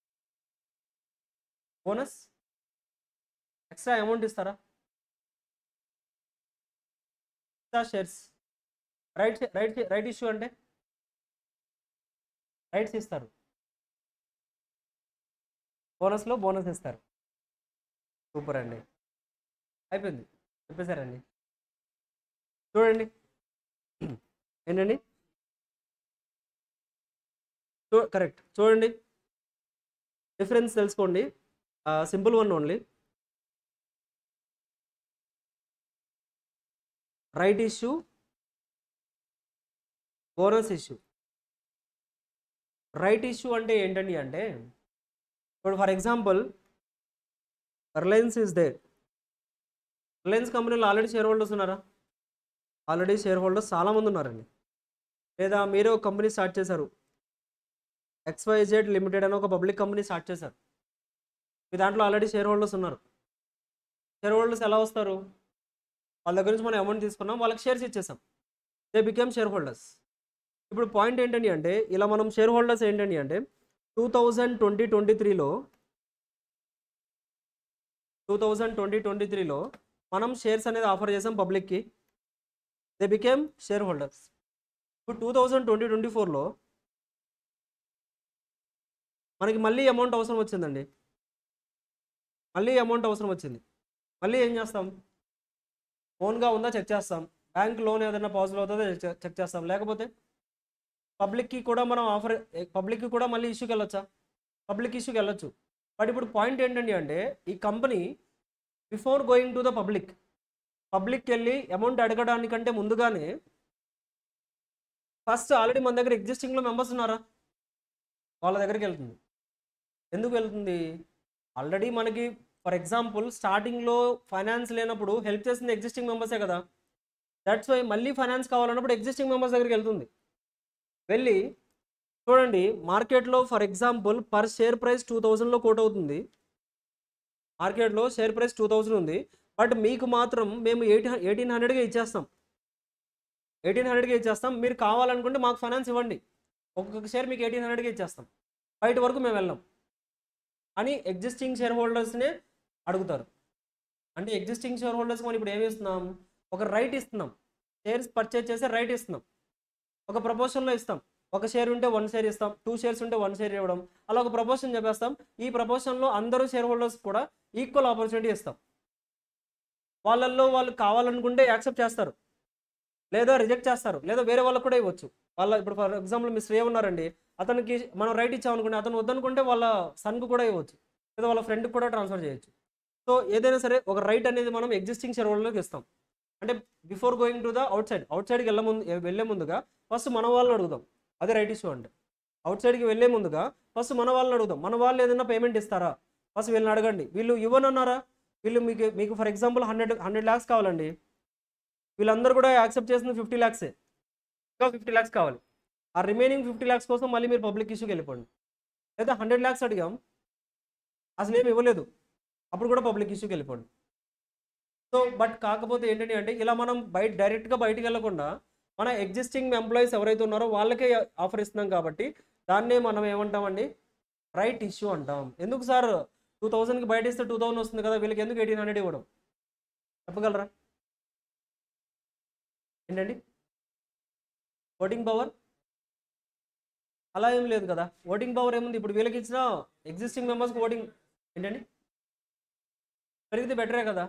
bonus extra amount ఇస్తారా extra shares right right right issue అంటే రైట్స్ ఇస్తారు బోనస్లో బోనస్ ఇస్తారు సూపర్ అండి అయిపోయింది చెప్పేశారండి చూడండి ఏంటండి చూ కరెక్ట్ చూడండి డిఫరెన్స్ తెలుసుకోండి simple one only right issue bonus issue right issue అంటే ఏంటండి అంటే ఇప్పుడు for example Reliance is there Reliance కంపెనీలో ఆల్రెడీ షేర్ హోల్డర్స్ ఉన్నారా ఆల్రెడీ షేర్ హోల్డర్స్ చాలామంది ఉన్నారండి లేదా మీరే ఒక కంపెనీ స్టార్ట్ చేశారు ఎక్స్వైజెడ్ లిమిటెడ్ అని ఒక పబ్లిక్ కంపెనీ స్టార్ట్ చేశారు మీ దాంట్లో ఆల్రెడీ షేర్ హోల్డర్స్ ఉన్నారు షేర్ హోల్డర్స్ ఎలా వస్తారు వాళ్ళ దగ్గర నుంచి మనం అమౌంట్ తీసుకున్నాం వాళ్ళకి షేర్స్ ఇచ్చేసాం దే బికేమ్ షేర్ హోల్డర్స్ ఇప్పుడు పాయింట్ ఏంటండి అంటే ఇలా మనం షేర్ హోల్డర్స్ ఏంటండి అంటే టూ థౌజండ్ ట్వంటీ ట్వంటీ త్రీలో టూ థౌజండ్ ట్వంటీ ట్వంటీ త్రీలో మనం షేర్స్ అనేది ఆఫర్ చేసాం పబ్లిక్కి దే బికేమ్ షేర్ హోల్డర్స్ ఇప్పుడు టూ థౌజండ్ ట్వంటీ ట్వంటీ ఫోర్లో మనకి మళ్ళీ అమౌంట్ అవసరం వచ్చిందండి మళ్ళీ అమౌంట్ అవసరం వచ్చింది మళ్ళీ ఏం చేస్తాం ఓన్గా ఉందా చెక్ చేస్తాం బ్యాంక్ లోన్ ఏదైనా పాజిబుల్ అవుతుందో చెక్ చెక్ చేస్తాం లేకపోతే పబ్లిక్కి కూడా మనం ఆఫర్ పబ్లిక్కి కూడా మళ్ళీ ఇష్యూకి వెళ్ళొచ్చా పబ్లిక్ ఇష్యూకి వెళ్ళొచ్చు బట్ ఇప్పుడు పాయింట్ ఏంటండి అంటే ఈ company before going to the public పబ్లిక్కి వెళ్ళి అమౌంట్ అడగడానికంటే ముందుగానే ఫస్ట్ ఆల్రెడీ మన దగ్గర ఎగ్జిస్టింగ్లో మెంబర్స్ ఉన్నారా వాళ్ళ దగ్గరికి వెళ్తుంది ఎందుకు వెళ్తుంది ఆల్రెడీ మనకి ఫర్ ఎగ్జాంపుల్ స్టార్టింగ్లో ఫైనాన్స్ లేనప్పుడు హెల్ప్ చేసింది ఎగ్జిస్టింగ్ మెంబర్సే కదా దట్స్ వై మళ్ళీ ఫైనాన్స్ కావాలన్నప్పుడు ఎగ్జిస్టింగ్ మెంబర్స్ దగ్గరికి వెళ్తుంది వెళ్ళి చూడండి మార్కెట్లో for example per share price two థౌజండ్లో కోట్ అవుతుంది మార్కెట్లో షేర్ ప్రైస్ టూ థౌజండ్ ఉంది బట్ మీకు మాత్రం మేము ఎయిట్ ఎయిటీన్ హండ్రెడ్గా ఇచ్చేస్తాం ఎయిటీన్ హండ్రెడ్గా ఇచ్చేస్తాం మీరు కావాలనుకుంటే మాకు ఫైనాన్స్ ఇవ్వండి ఒక్కొక్క షేర్ మీకు ఎయిటీన్ హండ్రెడ్గా ఇచ్చేస్తాం బయట వరకు మేము వెళ్ళాం అని ఎగ్జిస్టింగ్ షేర్ హోల్డర్స్నే అడుగుతారు అంటే ఎగ్జిస్టింగ్ షేర్ హోల్డర్స్ మనం ఇప్పుడు ఏమి ఇస్తున్నాం ఒక రైట్ ఇస్తున్నాం షేర్స్ పర్చేజ్ చేసే రైట్ ఇస్తున్నాం ఒక ప్రపోజల్లో ఇస్తాం ఒక షేర్ ఉంటే వన్ షేర్ ఇస్తాం టూ షేర్స్ ఉంటే వన్ షేర్ ఇవ్వడం అలా ఒక ప్రపోజన్ చెప్పేస్తాం ఈ ప్రపోజన్లో అందరూ షేర్ హోల్డర్స్ కూడా ఈక్వల్ ఆపర్చునిటీ ఇస్తాం వాళ్ళల్లో వాళ్ళు కావాలనుకుంటే యాక్సెప్ట్ చేస్తారు లేదా రిజెక్ట్ చేస్తారు లేదా వేరే వాళ్ళకు కూడా ఇవ్వచ్చు వాళ్ళ ఇప్పుడు ఫర్ ఎగ్జాంపుల్ మీ శ్రేయ ఉన్నారండి అతనికి మనం రైట్ ఇచ్చామనుకుంటే అతను వద్దనుకుంటే వాళ్ళ సన్కు కూడా ఇవ్వచ్చు లేదా వాళ్ళ ఫ్రెండ్కి కూడా ట్రాన్స్ఫర్ చేయొచ్చు సో ఏదైనా సరే ఒక రైట్ అనేది మనం ఎగ్జిస్టింగ్ షేర్ హోల్డర్కి ఇస్తాం అంటే before going to the outside అవుట్ సైడ్కి వెళ్ళే ముందు వెళ్ళే ముందుగా ఫస్ట్ మన వాళ్ళని అడుగుదాం అదే రైట్ ఇష్యూ అంటే అవుట్ సైడ్కి వెళ్ళే ముందుగా ఫస్ట్ మన వాళ్ళని అడుగుదాం మన వాళ్ళు ఏదైనా పేమెంట్ ఇస్తారా ఫస్ట్ వీళ్ళని అడగండి వీళ్ళు ఇవ్వనన్నారా వీళ్ళు మీకు మీకు for example hundred hundred lakhs కావాలండి వీళ్ళందరూ కూడా యాక్సెప్ట్ చేసిన ఫిఫ్టీ ల్యాక్సే ఇంకా ఫిఫ్టీ ల్యాక్స్ కావాలి ఆ రిమైనింగ్ ఫిఫ్టీ ల్యాక్స్ కోసం మళ్ళీ మీరు పబ్లిక్ ఇష్యూకి వెళ్ళిపోండి లేదా హండ్రెడ్ ల్యాక్స్ అడిగాం అసలు ఏమి ఇవ్వలేదు అప్పుడు కూడా పబ్లిక్ ఇష్యూకి వెళ్ళిపోండి సో బట్ కాకపోతే ఏంటంటే అంటే ఇలా మనం బయట డైరెక్ట్గా బయటికి వెళ్ళకుండా మన ఎగ్జిస్టింగ్ ఎంప్లాయీస్ ఎవరైతే ఉన్నారో వాళ్ళకే ఆఫర్ ఇస్తున్నాం కాబట్టి దాన్నే మనం ఏమంటామండి రైట్ ఇష్యూ అంటాం ఎందుకు సార్ టూ థౌజండ్కి బయట ఇస్తే టూ థౌసండ్ వస్తుంది కదా వీళ్ళకి ఎందుకు ఎయిటీన్ హండ్రెడ్ ఇవ్వడం చెప్పగలరా ఏంటండి ఓటింగ్ పవర్ అలా ఏం లేదు కదా ఓటింగ్ పవర్ ఏముంది ఇప్పుడు వీళ్ళకి ఇచ్చిన ఎగ్జిస్టింగ్ మెంబర్స్కి ఓటింగ్ ఏంటండి పెరిగితే బెటరే కదా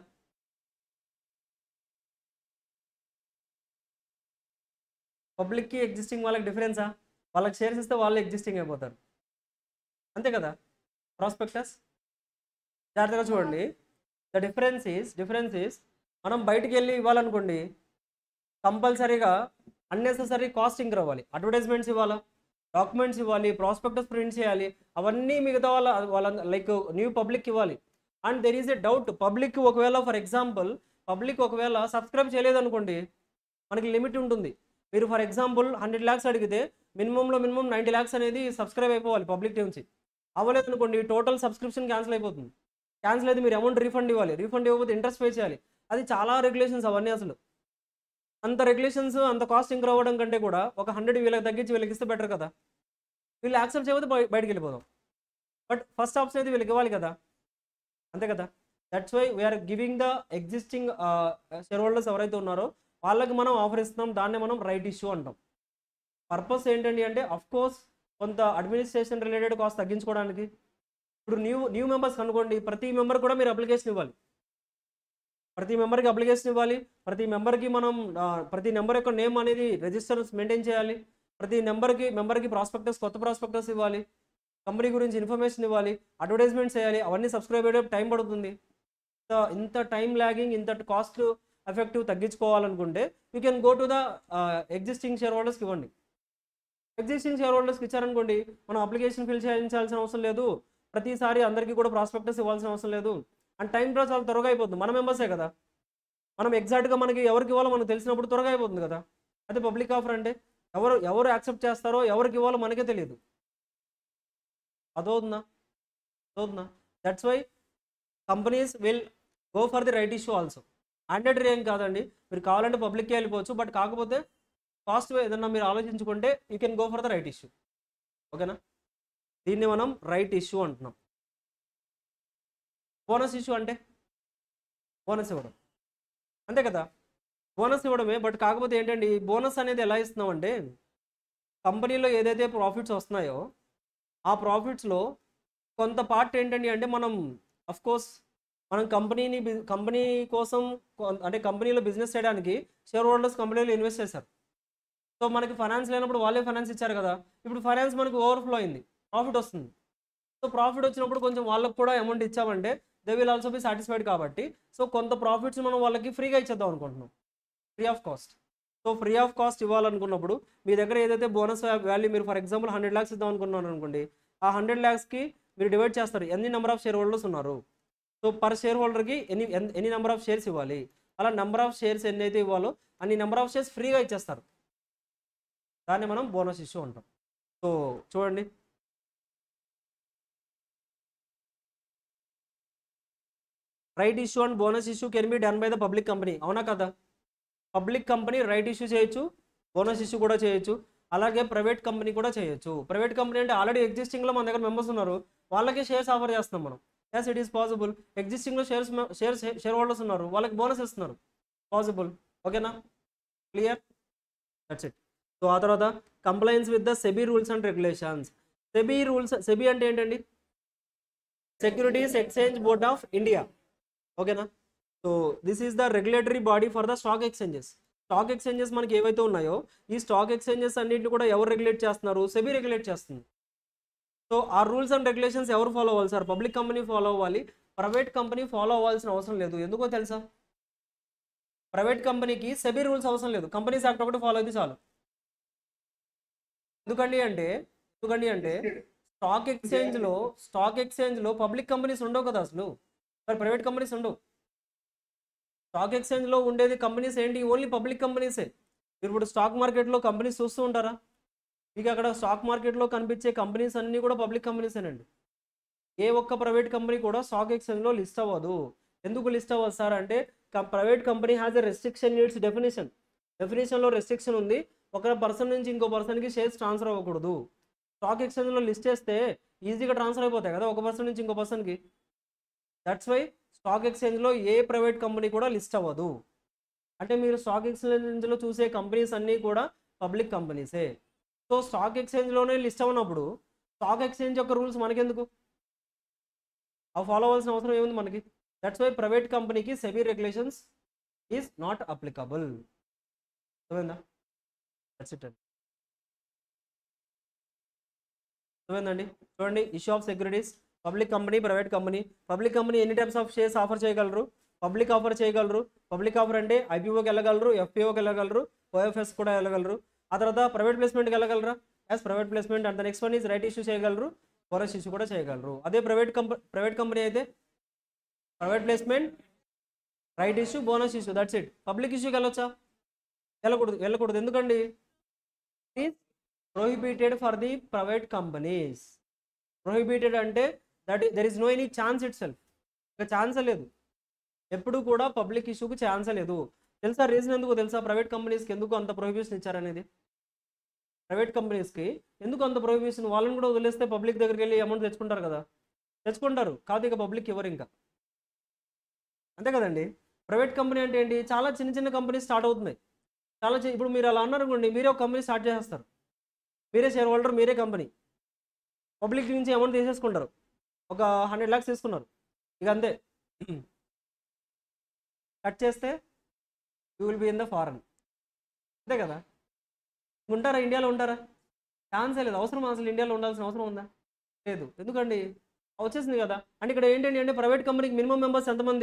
పబ్లిక్కి ఎగ్జిస్టింగ్ వాళ్ళకి డిఫరెన్సా వాళ్ళకి షేర్స్ ఇస్తే వాళ్ళు ఎగ్జిస్టింగ్ అయిపోతారు అంతే కదా ప్రాస్పెక్టస్ జాగ్రత్తగా చూడండి the difference is difference is మనం బయటికి వెళ్ళి ఇవ్వాలనుకోండి కంపల్సరీగా అన్నెసెసరీ కాస్ట్ ఇంక్ర్ అవ్వాలి అడ్వర్టైజ్మెంట్స్ ఇవ్వాలా డాక్యుమెంట్స్ ఇవ్వాలి ప్రాస్పెక్టస్ ప్రింట్ చేయాలి అవన్నీ మిగతా వాళ్ళ వాళ్ళ లైక్ న్యూ పబ్లిక్ ఇవ్వాలి and there is a doubt public ఒకవేళ ఫర్ ఎగ్జాంపుల్ పబ్లిక్ ఒకవేళ సబ్స్క్రైబ్ చేయలేదు అనుకోండి మనకి లిమిట్ ఉంటుంది మీరు ఫర్ ఎగ్జాంపుల్ హండ్రెడ్ ల్యాక్స్ అడిగితే మినిమంలో మినిమం నైంటీ ల్యాక్స్ అనేది సబ్స్క్రైబ్ అయిపోవాలి పబ్లిక్ నుంచి అవ్వలేదు అనుకోండి టోటల్ సబ్స్క్రిప్షన్ క్యాన్సిల్ అయిపోతుంది క్యాన్సిల్ అయితే మీరు అమౌంట్ రీఫండ్ ఇవ్వాలి రీఫండ్ ఇవ్వకపోతే ఇంట్రెస్ట్ పే చేయాలి అది చాలా రెగ్యులేషన్స్ అవన్నీ అసలు అంత రెగ్యులేషన్స్ అంత కాస్ట్ ఇంక్ర అవ్వడం కంటే కూడా ఒక హండ్రెడ్ వీళ్ళకి తగ్గించి వీళ్ళకి ఇస్తే బెటర్ కదా వీళ్ళు యాక్సెప్ట్ చేయకపోతే బయ- బయటికి వెళ్ళిపోదాం బట్ ఫస్ట్ ఆప్షన్ అయితే వీళ్ళకి ఇవ్వాలి కదా అంతే కదా that's why we are giving the existing share holders ఎవరైతే ఉన్నారో వాళ్ళకి మనం ఆఫర్ ఇస్తున్నాం దాన్నే మనం రైట్ ఇష్యూ అంటాం పర్పస్ ఏంటండి అంటే అఫ్ కోర్స్ కొంత అడ్మినిస్ట్రేషన్ రిలేటెడ్ కాస్ట్ తగ్గించుకోవడానికి ఇప్పుడు న్యూ న్యూ మెంబర్స్ అనుకోండి ప్రతి మెంబర్ కూడా మీరు అప్లికేషన్ ఇవ్వాలి ప్రతి మెంబర్కి అప్లికేషన్ ఇవ్వాలి ప్రతి మెంబర్కి మనం ఆ, ప్రతి నెంబర్ యొక్క నేమ్ అనేది రిజిస్టర్స్ మెయింటైన్ చేయాలి ప్రతి నెంబర్కి మెంబర్కి ప్రాస్పెక్టస్ కొత్త ప్రాస్పెక్టస్ ఇవ్వాలి కంపెనీ గురించి ఇన్ఫర్మేషన్ ఇవ్వాలి అడ్వర్టైజ్మెంట్స్ చేయాలి అవన్నీ సబ్స్క్రైబ్ అయ్యే టైం పడుతుంది ఇంత ఇంత టైం ల్యాగింగ్ ఇంత కాస్ట్ ఎఫెక్టివ్ తగ్గించుకోవాలనుకుంటే you can go to the existing share హోల్డర్స్కి ఇవ్వండి ఎగ్జిస్టింగ్ షేర్ హోల్డర్స్కి ఇచ్చారనుకోండి మనం అప్లికేషన్ ఫిల్ చేయించాల్సిన అవసరం లేదు ప్రతిసారి అందరికీ కూడా ప్రాస్పెక్టస్ ఇవ్వాల్సిన అవసరం లేదు అండ్ టైం డ్రా చాలా త్వరగా అయిపోతుంది మన మెంబర్సే కదా మనం ఎగ్జాక్ట్గా మనకి ఎవరికి ఇవ్వాలో మనకు తెలిసినప్పుడు త్వరగా అయిపోతుంది కదా అదే పబ్లిక్ ఆఫర్ అంటే ఎవరు ఎవరు యాక్సెప్ట్ చేస్తారో ఎవరికి ఇవ్వాలో మనకే తెలియదు అదవుతుందా అదవుతుందా that's why companies will go for the right issue also hundred ఏం కాదండి మీరు కావాలంటే పబ్లిక్కి వెళ్ళిపోవచ్చు బట్ కాకపోతే కాస్ట్ ఏదన్నా మీరు ఆలోచించుకుంటే you can go for the right issue ఓకేనా దీన్ని మనం రైట్ ఇష్యూ అంటున్నాం బోనస్ ఇష్యూ అంటే బోనస్ ఇవ్వడం అంతే కదా బోనస్ ఇవ్వడమే బట్ కాకపోతే ఏంటండి ఈ బోనస్ అనేది ఎలా ఇస్తున్నాం అంటే కంపెనీలో ఏదైతే ప్రాఫిట్స్ వస్తున్నాయో ఆ ప్రాఫిట్స్లో కొంత పార్ట్ ఏంటండి అంటే మనం అఫ్ కోర్స్ మనం కంపెనీని బి- కంపెనీ కోసం కొ- అంటే కంపెనీలో బిజినెస్ చేయడానికి షేర్ హోల్డర్స్ కంపెనీలో ఇన్వెస్ట్ చేశారు సో మనకి ఫైనాన్స్ లేనప్పుడు వాళ్ళే ఫైనాన్స్ ఇచ్చారు కదా ఇప్పుడు ఫైనాన్స్ మనకి ఓవర్ఫ్లో అయింది ప్రాఫిట్ వస్తుంది సో ప్రాఫిట్ వచ్చినప్పుడు కొంచెం వాళ్ళకి కూడా అమౌంట్ ఇచ్చామంటే they will also be satisfied కాబట్టి సో కొంత ప్రాఫిట్స్ మనం వాళ్ళకి ఫ్రీగా ఇచ్చేద్దాం అనుకుంటున్నాం free of cost so free of cost ఇవ్వాలనుకున్నప్పుడు మీ దగ్గర ఏదైతే బోనస్ వాల్యూ మీరు ఫర్ ఎగ్జాంపుల్ హండ్రెడ్ ల్యాక్స్ ఇద్దాం అనుకున్నారు అనుకోండి ఆ హండ్రెడ్ ల్యాక్స్కి మీరు డివైడ్ చేస్తారు ఎన్ని నెంబర్ ఆఫ్ షేర్ హోల్డర్స్ ఉన్నారు సో పర్ షేర్ హోల్డర్కి ఎన్ని ఎన్- ఎన్ని నెంబర్ ఆఫ్ షేర్స్ ఇవ్వాలి అలా నెంబర్ ఆఫ్ షేర్స్ ఎన్ని అయితే ఇవ్వాలో అన్ని నెంబర్ ఆఫ్ షేర్స్ ఫ్రీగా ఇచ్చేస్తారు దాన్ని మనం బోనస్ ఇష్యూ అంటాం సో చూడండి right issue and bonus issue can be done by the public company అవునా కదా పబ్లిక్ కంపెనీ రైట్ ఇష్యూ చేయొచ్చు బోనస్ ఇష్యూ కూడా చేయొచ్చు అలాగే ప్రైవేట్ కంపెనీ కూడా చేయొచ్చు ప్రైవేట్ కంపెనీ అంటే ఆల్రెడీ ఎగ్జిస్టింగ్లో మన దగ్గర మెంబర్స్ ఉన్నారు వాళ్ళకి షేర్స్ ఆఫర్ చేస్తున్నాం మనం ఎస్ ఇట్ ఈస్ పాసిబుల్ ఎగ్జిస్టింగ్లో షేర్స్ షేర్స్ షేర్ హోల్డర్స్ ఉన్నారు వాళ్ళకి బోనస్ ఇస్తున్నారు పాసిబుల్ ఓకేనా క్లియర్ దట్స్ ఇట్ సో ఆ తర్వాత compliance with the SEBI rules and regulations SEBI rules SEBI అంటే ఏంటండి securities exchange board of India ఓకేనా so this is the regulatory body for the stock exchanges stock exchanges మనకి ఏవైతే ఉన్నాయో ఈ స్టాక్ ఎక్స్చేంజెస్ అన్నింటిని కూడా ఎవరు రెగ్యులేట్ చేస్తున్నారు సెబీ రెగ్యులేట్ చేస్తుంది సో ఆ రూల్స్ అండ్ రెగ్యులేషన్స్ ఎవరు ఫాలో అవ్వాలి సార్ పబ్లిక్ కంపెనీ ఫాలో అవ్వాలి ప్రైవేట్ కంపెనీ ఫాలో అవ్వాల్సిన అవసరం లేదు ఎందుకో తెలుసా ప్రైవేట్ కంపెనీకి సెబీ రూల్స్ అవసరం లేదు కంపెనీస్ యాక్ట్ ఒకటి ఫాలో అయితే చాలు ఎందుకండి అంటే ఎందుకండి అంటే స్టాక్ ఎక్స్చేంజ్లో స్టాక్ ఎక్స్చేంజ్లో పబ్లిక్ కంపెనీస్ ఉండవు కదా అసలు మరి ప్రైవేట్ కంపెనీస్ ఉండవు స్టాక్ ఎక్స్చేంజ్లో ఉండేది కంపెనీస్ ఏంటి ఓన్లీ పబ్లిక్ కంపెనీసే మీరు ఇప్పుడు స్టాక్ మార్కెట్లో కంపెనీస్ చూస్తూ ఉంటారా మీకు అక్కడ స్టాక్ మార్కెట్లో కనిపించే కంపెనీస్ అన్నీ కూడా పబ్లిక్ కంపెనీసేనండి ఏ ఒక్క ప్రైవేట్ కంపెనీ కూడా స్టాక్ ఎక్స్చేంజ్లో లిస్ట్ అవ్వదు ఎందుకు లిస్ట్ అవ్వదు సార్ అంటే private company has a restriction needs definition డెఫినేషన్లో రెస్ట్రిక్షన్ ఉంది ఒక పర్సన్ నుంచి ఇంకో పర్సన్కి షేర్స్ ట్రాన్స్ఫర్ అవ్వకూడదు స్టాక్ ఎక్స్చేంజ్లో లిస్ట్ చేస్తే ఈజీగా ట్రాన్స్ఫర్ అయిపోతాయి కదా ఒక పర్సన్ నుంచి ఇంకో పర్సన్కి దట్స్ వై స్టాక్ ఎక్స్చేంజ్లో ఏ ప్రైవేట్ కంపెనీ కూడా లిస్ట్ అవ్వదు అంటే మీరు స్టాక్ ఎక్స్చేంజ్లో చూసే కంపెనీస్ అన్నీ కూడా పబ్లిక్ కంపెనీసే సో స్టాక్ ఎక్స్చేంజ్లోనే లిస్ట్ అవునప్పుడు స్టాక్ ఎక్స్చేంజ్ యొక్క రూల్స్ మనకెందుకు అవి ఫాలో అవ్వాల్సిన అవసరం ఏముంది మనకి దట్స్ వై ప్రైవేట్ కంపెనీకి SEBI regulations is not applicable అర్థమైందా దట్స్ ఇట్ అండి అర్థమైందండి చూడండి issue of securities public company private company public company ఎన్ని టైప్స్ ఆఫ్ షేర్స్ ఆఫర్ చేయగలరు పబ్లిక్ ఆఫర్ చేయగలరు పబ్లిక్ ఆఫర్ అంటే ఐపీఓకి వెళ్ళగలరు ఎఫ్పిఓకి వెళ్ళగలరు ఓఎఫ్ఎస్ కూడా వెళ్ళగలరు ఆ తర్వాత ప్రైవేట్ ప్లేస్మెంట్కి వెళ్ళగలరా as private placement and next one is right issue చేయగలరు ఫోరెస్ట్ ఇష్యూ కూడా చేయగలరు అదే ప్రైవేట్ కంపెనీ ప్రైవేట్ కంపెనీ అయితే private placement right issue bonus issue that's it public ఇష్యూకి వెళ్ళొచ్చా వెళ్ళకూడదు వెళ్ళకూడదు ఎందుకండి is prohibited for the private companies prohibited అంటే that there is no any chance itself ఇక ఛాన్సే లేదు ఎప్పుడు కూడా పబ్లిక్ ఇష్యూకి ఛాన్సే లేదు తెలుసా రీజన్ ఎందుకు తెలుసా ప్రైవేట్ కంపెనీస్కి ఎందుకు అంత ప్రొహిబిషన్ ఇచ్చారనేది ప్రైవేట్ కంపెనీస్కి ఎందుకు అంత ప్రొహిబిషన్ వాళ్ళని కూడా వదిలేస్తే పబ్లిక్ దగ్గరికి వెళ్ళి అమౌంట్ తెచ్చుకుంటారు కదా తెచ్చుకుంటారు కాదు ఇక పబ్లిక్ ఎవరు ఇంకా అంతే కదండి ప్రైవేట్ కంపెనీ అంటే ఏంటి చాలా చిన్న చిన్న కంపెనీస్ స్టార్ట్ అవుతున్నాయి చాలా చి- ఇప్పుడు మీరు అలా అన్నారు అనుకోండి మీరే ఒక కంపెనీ స్టార్ట్ చేసేస్తారు మీరే షేర్ హోల్డర్ మీరే కంపెనీ పబ్లిక్ నుంచి అమౌంట్ తీసేసుకుంటారు ఒక హండ్రెడ్ ల్యాక్స్ తీసుకున్నారు ఇక అంతే కట్ చేస్తే you will be in the foreign అంతే కదా ఉంటారా ఇండియాలో ఉంటారా ఛాన్సే లేదు అవసరం అసలు ఇండియాలో ఉండాల్సిన అవసరం ఉందా లేదు ఎందుకండి వచ్చేసింది కదా అంటే ఇక్కడ ఏంటండి అంటే ప్రైవేట్ కంపెనీకి మినిమం మెంబర్స్ ఎంతమంది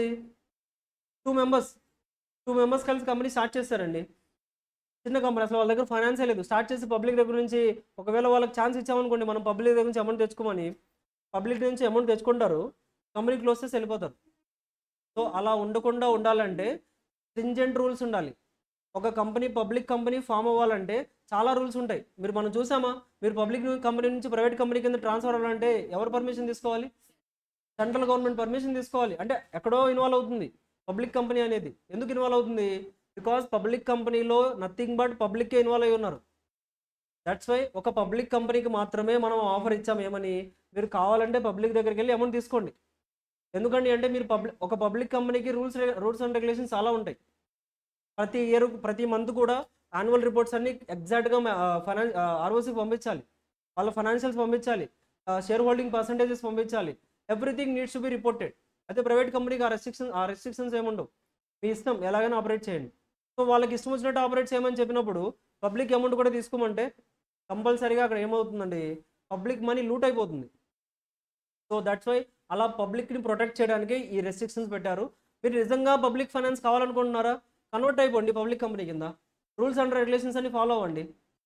టూ మెంబర్స్ టూ మెంబర్స్ కలిసి కంపెనీ స్టార్ట్ చేస్తారండి చిన్న కంపెనీ అసలు వాళ్ళ దగ్గర ఫైనాన్సే లేదు స్టార్ట్ చేసి పబ్లిక్ దగ్గర నుంచి ఒకవేళ వాళ్ళకి ఛాన్స్ ఇచ్చామనుకోండి మనం పబ్లిక్ దగ్గర నుంచి అమౌంట్ తెచ్చుకోమని పబ్లిక్ నుంచి అమౌంట్ తెచ్చుకుంటారు కంపెనీ క్లోజ్ చేసి వెళ్ళిపోతారు సో అలా ఉండకుండా ఉండాలంటే స్ట్రింజెంట్ రూల్స్ ఉండాలి ఒక కంపెనీ పబ్లిక్ కంపెనీ ఫామ్ అవ్వాలంటే చాలా రూల్స్ ఉంటాయి మీరు మనం చూసామా మీరు పబ్లిక్ కంపెనీ నుంచి ప్రైవేట్ కంపెనీ కింద ట్రాన్స్ఫర్ అవ్వాలంటే ఎవరు పర్మిషన్ తీసుకోవాలి సెంట్రల్ గవర్నమెంట్ పర్మిషన్ తీసుకోవాలి అంటే ఎక్కడో ఇన్వాల్వ్ అవుతుంది పబ్లిక్ కంపెనీ అనేది ఎందుకు ఇన్వాల్వ్ అవుతుంది బికాస్ పబ్లిక్ కంపెనీలో నథింగ్ బట్ పబ్లిక్కే ఇన్వాల్వ్ అయి ఉన్నారు దట్స్ వై ఒక పబ్లిక్ కంపెనీకి మాత్రమే మనం ఆఫర్ ఇచ్చాం ఏమని మీరు కావాలంటే పబ్లిక్ దగ్గరికి వెళ్ళి అమౌంట్ తీసుకోండి ఎందుకండి అంటే మీరు పబ్లిక్ ఒక పబ్లిక్ కంపెనీకి రూల్స్ రూల్స్ అండ్ రెగ్యులేషన్స్ చాలా ఉంటాయి ప్రతి ఇయర్ ప్రతి మంత్ కూడా యాన్యువల్ రిపోర్ట్స్ అన్ని ఎగ్జాక్ట్గా ఫైనాన్స్ ఆర్ఓసీకి పంపించాలి వాళ్ళ ఫైనాన్షియల్స్ పంపించాలి షేర్ హోల్డింగ్ పర్సంటేజెస్ పంపించాలి everything needs to be reported అయితే ప్రైవేట్ కంపెనీకి ఆ రెస్ట్రిక్షన్ ఆ రెస్ట్రిక్షన్స్ ఏముండవు మీ ఇష్టం ఎలాగైనా ఆపరేట్ చేయండి సో వాళ్ళకి ఇష్టం వచ్చినట్టు ఆపరేట్ చేయమని చెప్పినప్పుడు పబ్లిక్ అమౌంట్ కూడా తీసుకోమంటే కంపల్సరీగా అక్కడ ఏమవుతుందండి పబ్లిక్ మనీ లూట్ అయిపోతుంది సో దట్స్ వై అలా పబ్లిక్ని ప్రొటెక్ట్ చేయడానికి ఈ రెస్ట్రిక్షన్స్ పెట్టారు మీరు నిజంగా పబ్లిక్ ఫైనాన్స్ కావాలనుకుంటున్నారా కన్వర్ట్ అయిపోండి పబ్లిక్ కంపెనీ కింద రూల్స్ అండ్ రెగ్యులేషన్స్ అన్ని ఫాలో అవ్వండి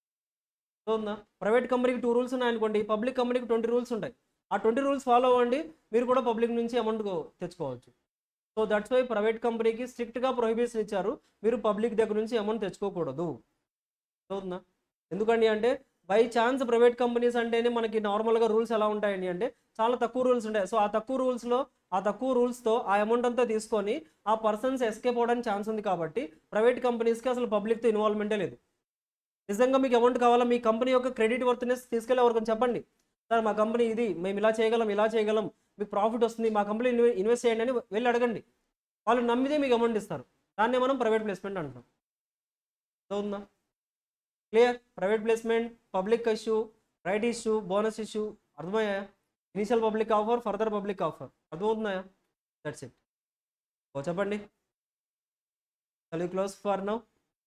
సో ఉందా ప్రైవేట్ కంపెనీకి టూ రూల్స్ ఉన్నాయనుకోండి పబ్లిక్ కంపెనీకి ట్వంటీ రూల్స్ ఉంటాయి ఆ ట్వంటీ రూల్స్ ఫాలో అవ్వండి మీరు కూడా పబ్లిక్ నుంచి అమౌంట్ తెచ్చుకోవచ్చు సో దట్స్ వై ప్రైవేట్ కంపెనీకి స్ట్రిక్ట్గా ప్రొహిబిషన్ ఇచ్చారు మీరు పబ్లిక్ దగ్గర నుంచి అమౌంట్ తెచ్చుకోకూడదు సో ఉందా ఎందుకండి అంటే బై ఛాన్స్ ప్రైవేట్ కంపెనీస్ అంటేనే మనకి నార్మల్గా రూల్స్ ఎలా ఉంటాయండి అంటే చాలా తక్కువ రూల్స్ ఉంటాయి సో ఆ తక్కువ రూల్స్లో ఆ తక్కువ రూల్స్తో ఆ అమౌంట్ అంతా తీసుకొని ఆ పర్సన్స్ ఎస్కేప్ అవ్వడానికి ఛాన్స్ ఉంది కాబట్టి ప్రైవేట్ కంపెనీస్కి అసలు పబ్లిక్తో ఇన్వాల్వ్మెంటే లేదు నిజంగా మీకు అమౌంట్ కావాలా మీ కంపెనీ యొక్క క్రెడిట్ వర్త్నెస్ తీసుకెళ్ళి ఎవరికైనా చెప్పండి సార్ మా కంపెనీ ఇది మేము ఇలా చేయగలం ఇలా చేయగలం మీకు ప్రాఫిట్ వస్తుంది మా కంపెనీ ఇన్వెస్ట్ చేయండి అని వెళ్ళి అడగండి వాళ్ళు నమ్మితే మీకు అమౌంట్ ఇస్తారు దాన్నే మనం ప్రైవేట్ ప్లేస్మెంట్ అంటున్నాం అవుతుందా clear private placement public issue right issue bonus issue అర్థమయ్యాయా initial public offer further public offer అర్థమవుతున్నాయా దట్స్ ఇట్ ఓ చెప్పండి చలి close for now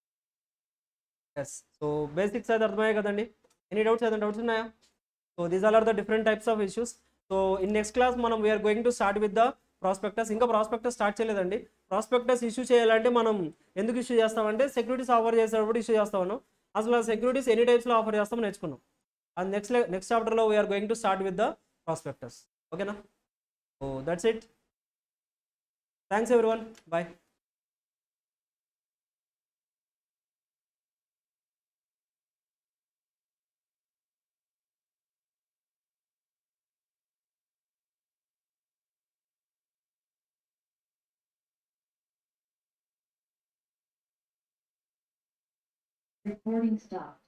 yes so basics అయితే అర్థమయ్యాయి కదండి ఎనీ డౌట్స్ ఏదైనా డౌట్స్ ఉన్నాయా so these are are the different types of issues so in next class మనం we are going to start with the prospectus ఇంకా ప్రాస్పెక్టస్ స్టార్ట్ చేయలేదండి prospectus issue చేయాలంటే మనం ఎందుకు ఇష్యూ చేస్తామంటే సెక్యూరిటీస్ ఆఫర్ చేసేటప్పుడు ఇష్యూ చేస్తామను అసలు సెక్యూరిటీస్ ఎన్ని టైప్స్లో ఆఫర్ చేస్తామో నేర్చుకున్నాం అది నెక్స్ట్ నెక్స్ట్ చాప్టర్లో we are going to start with the prospectus ఓకేనా oh that's it thanks everyone bye Recording stop.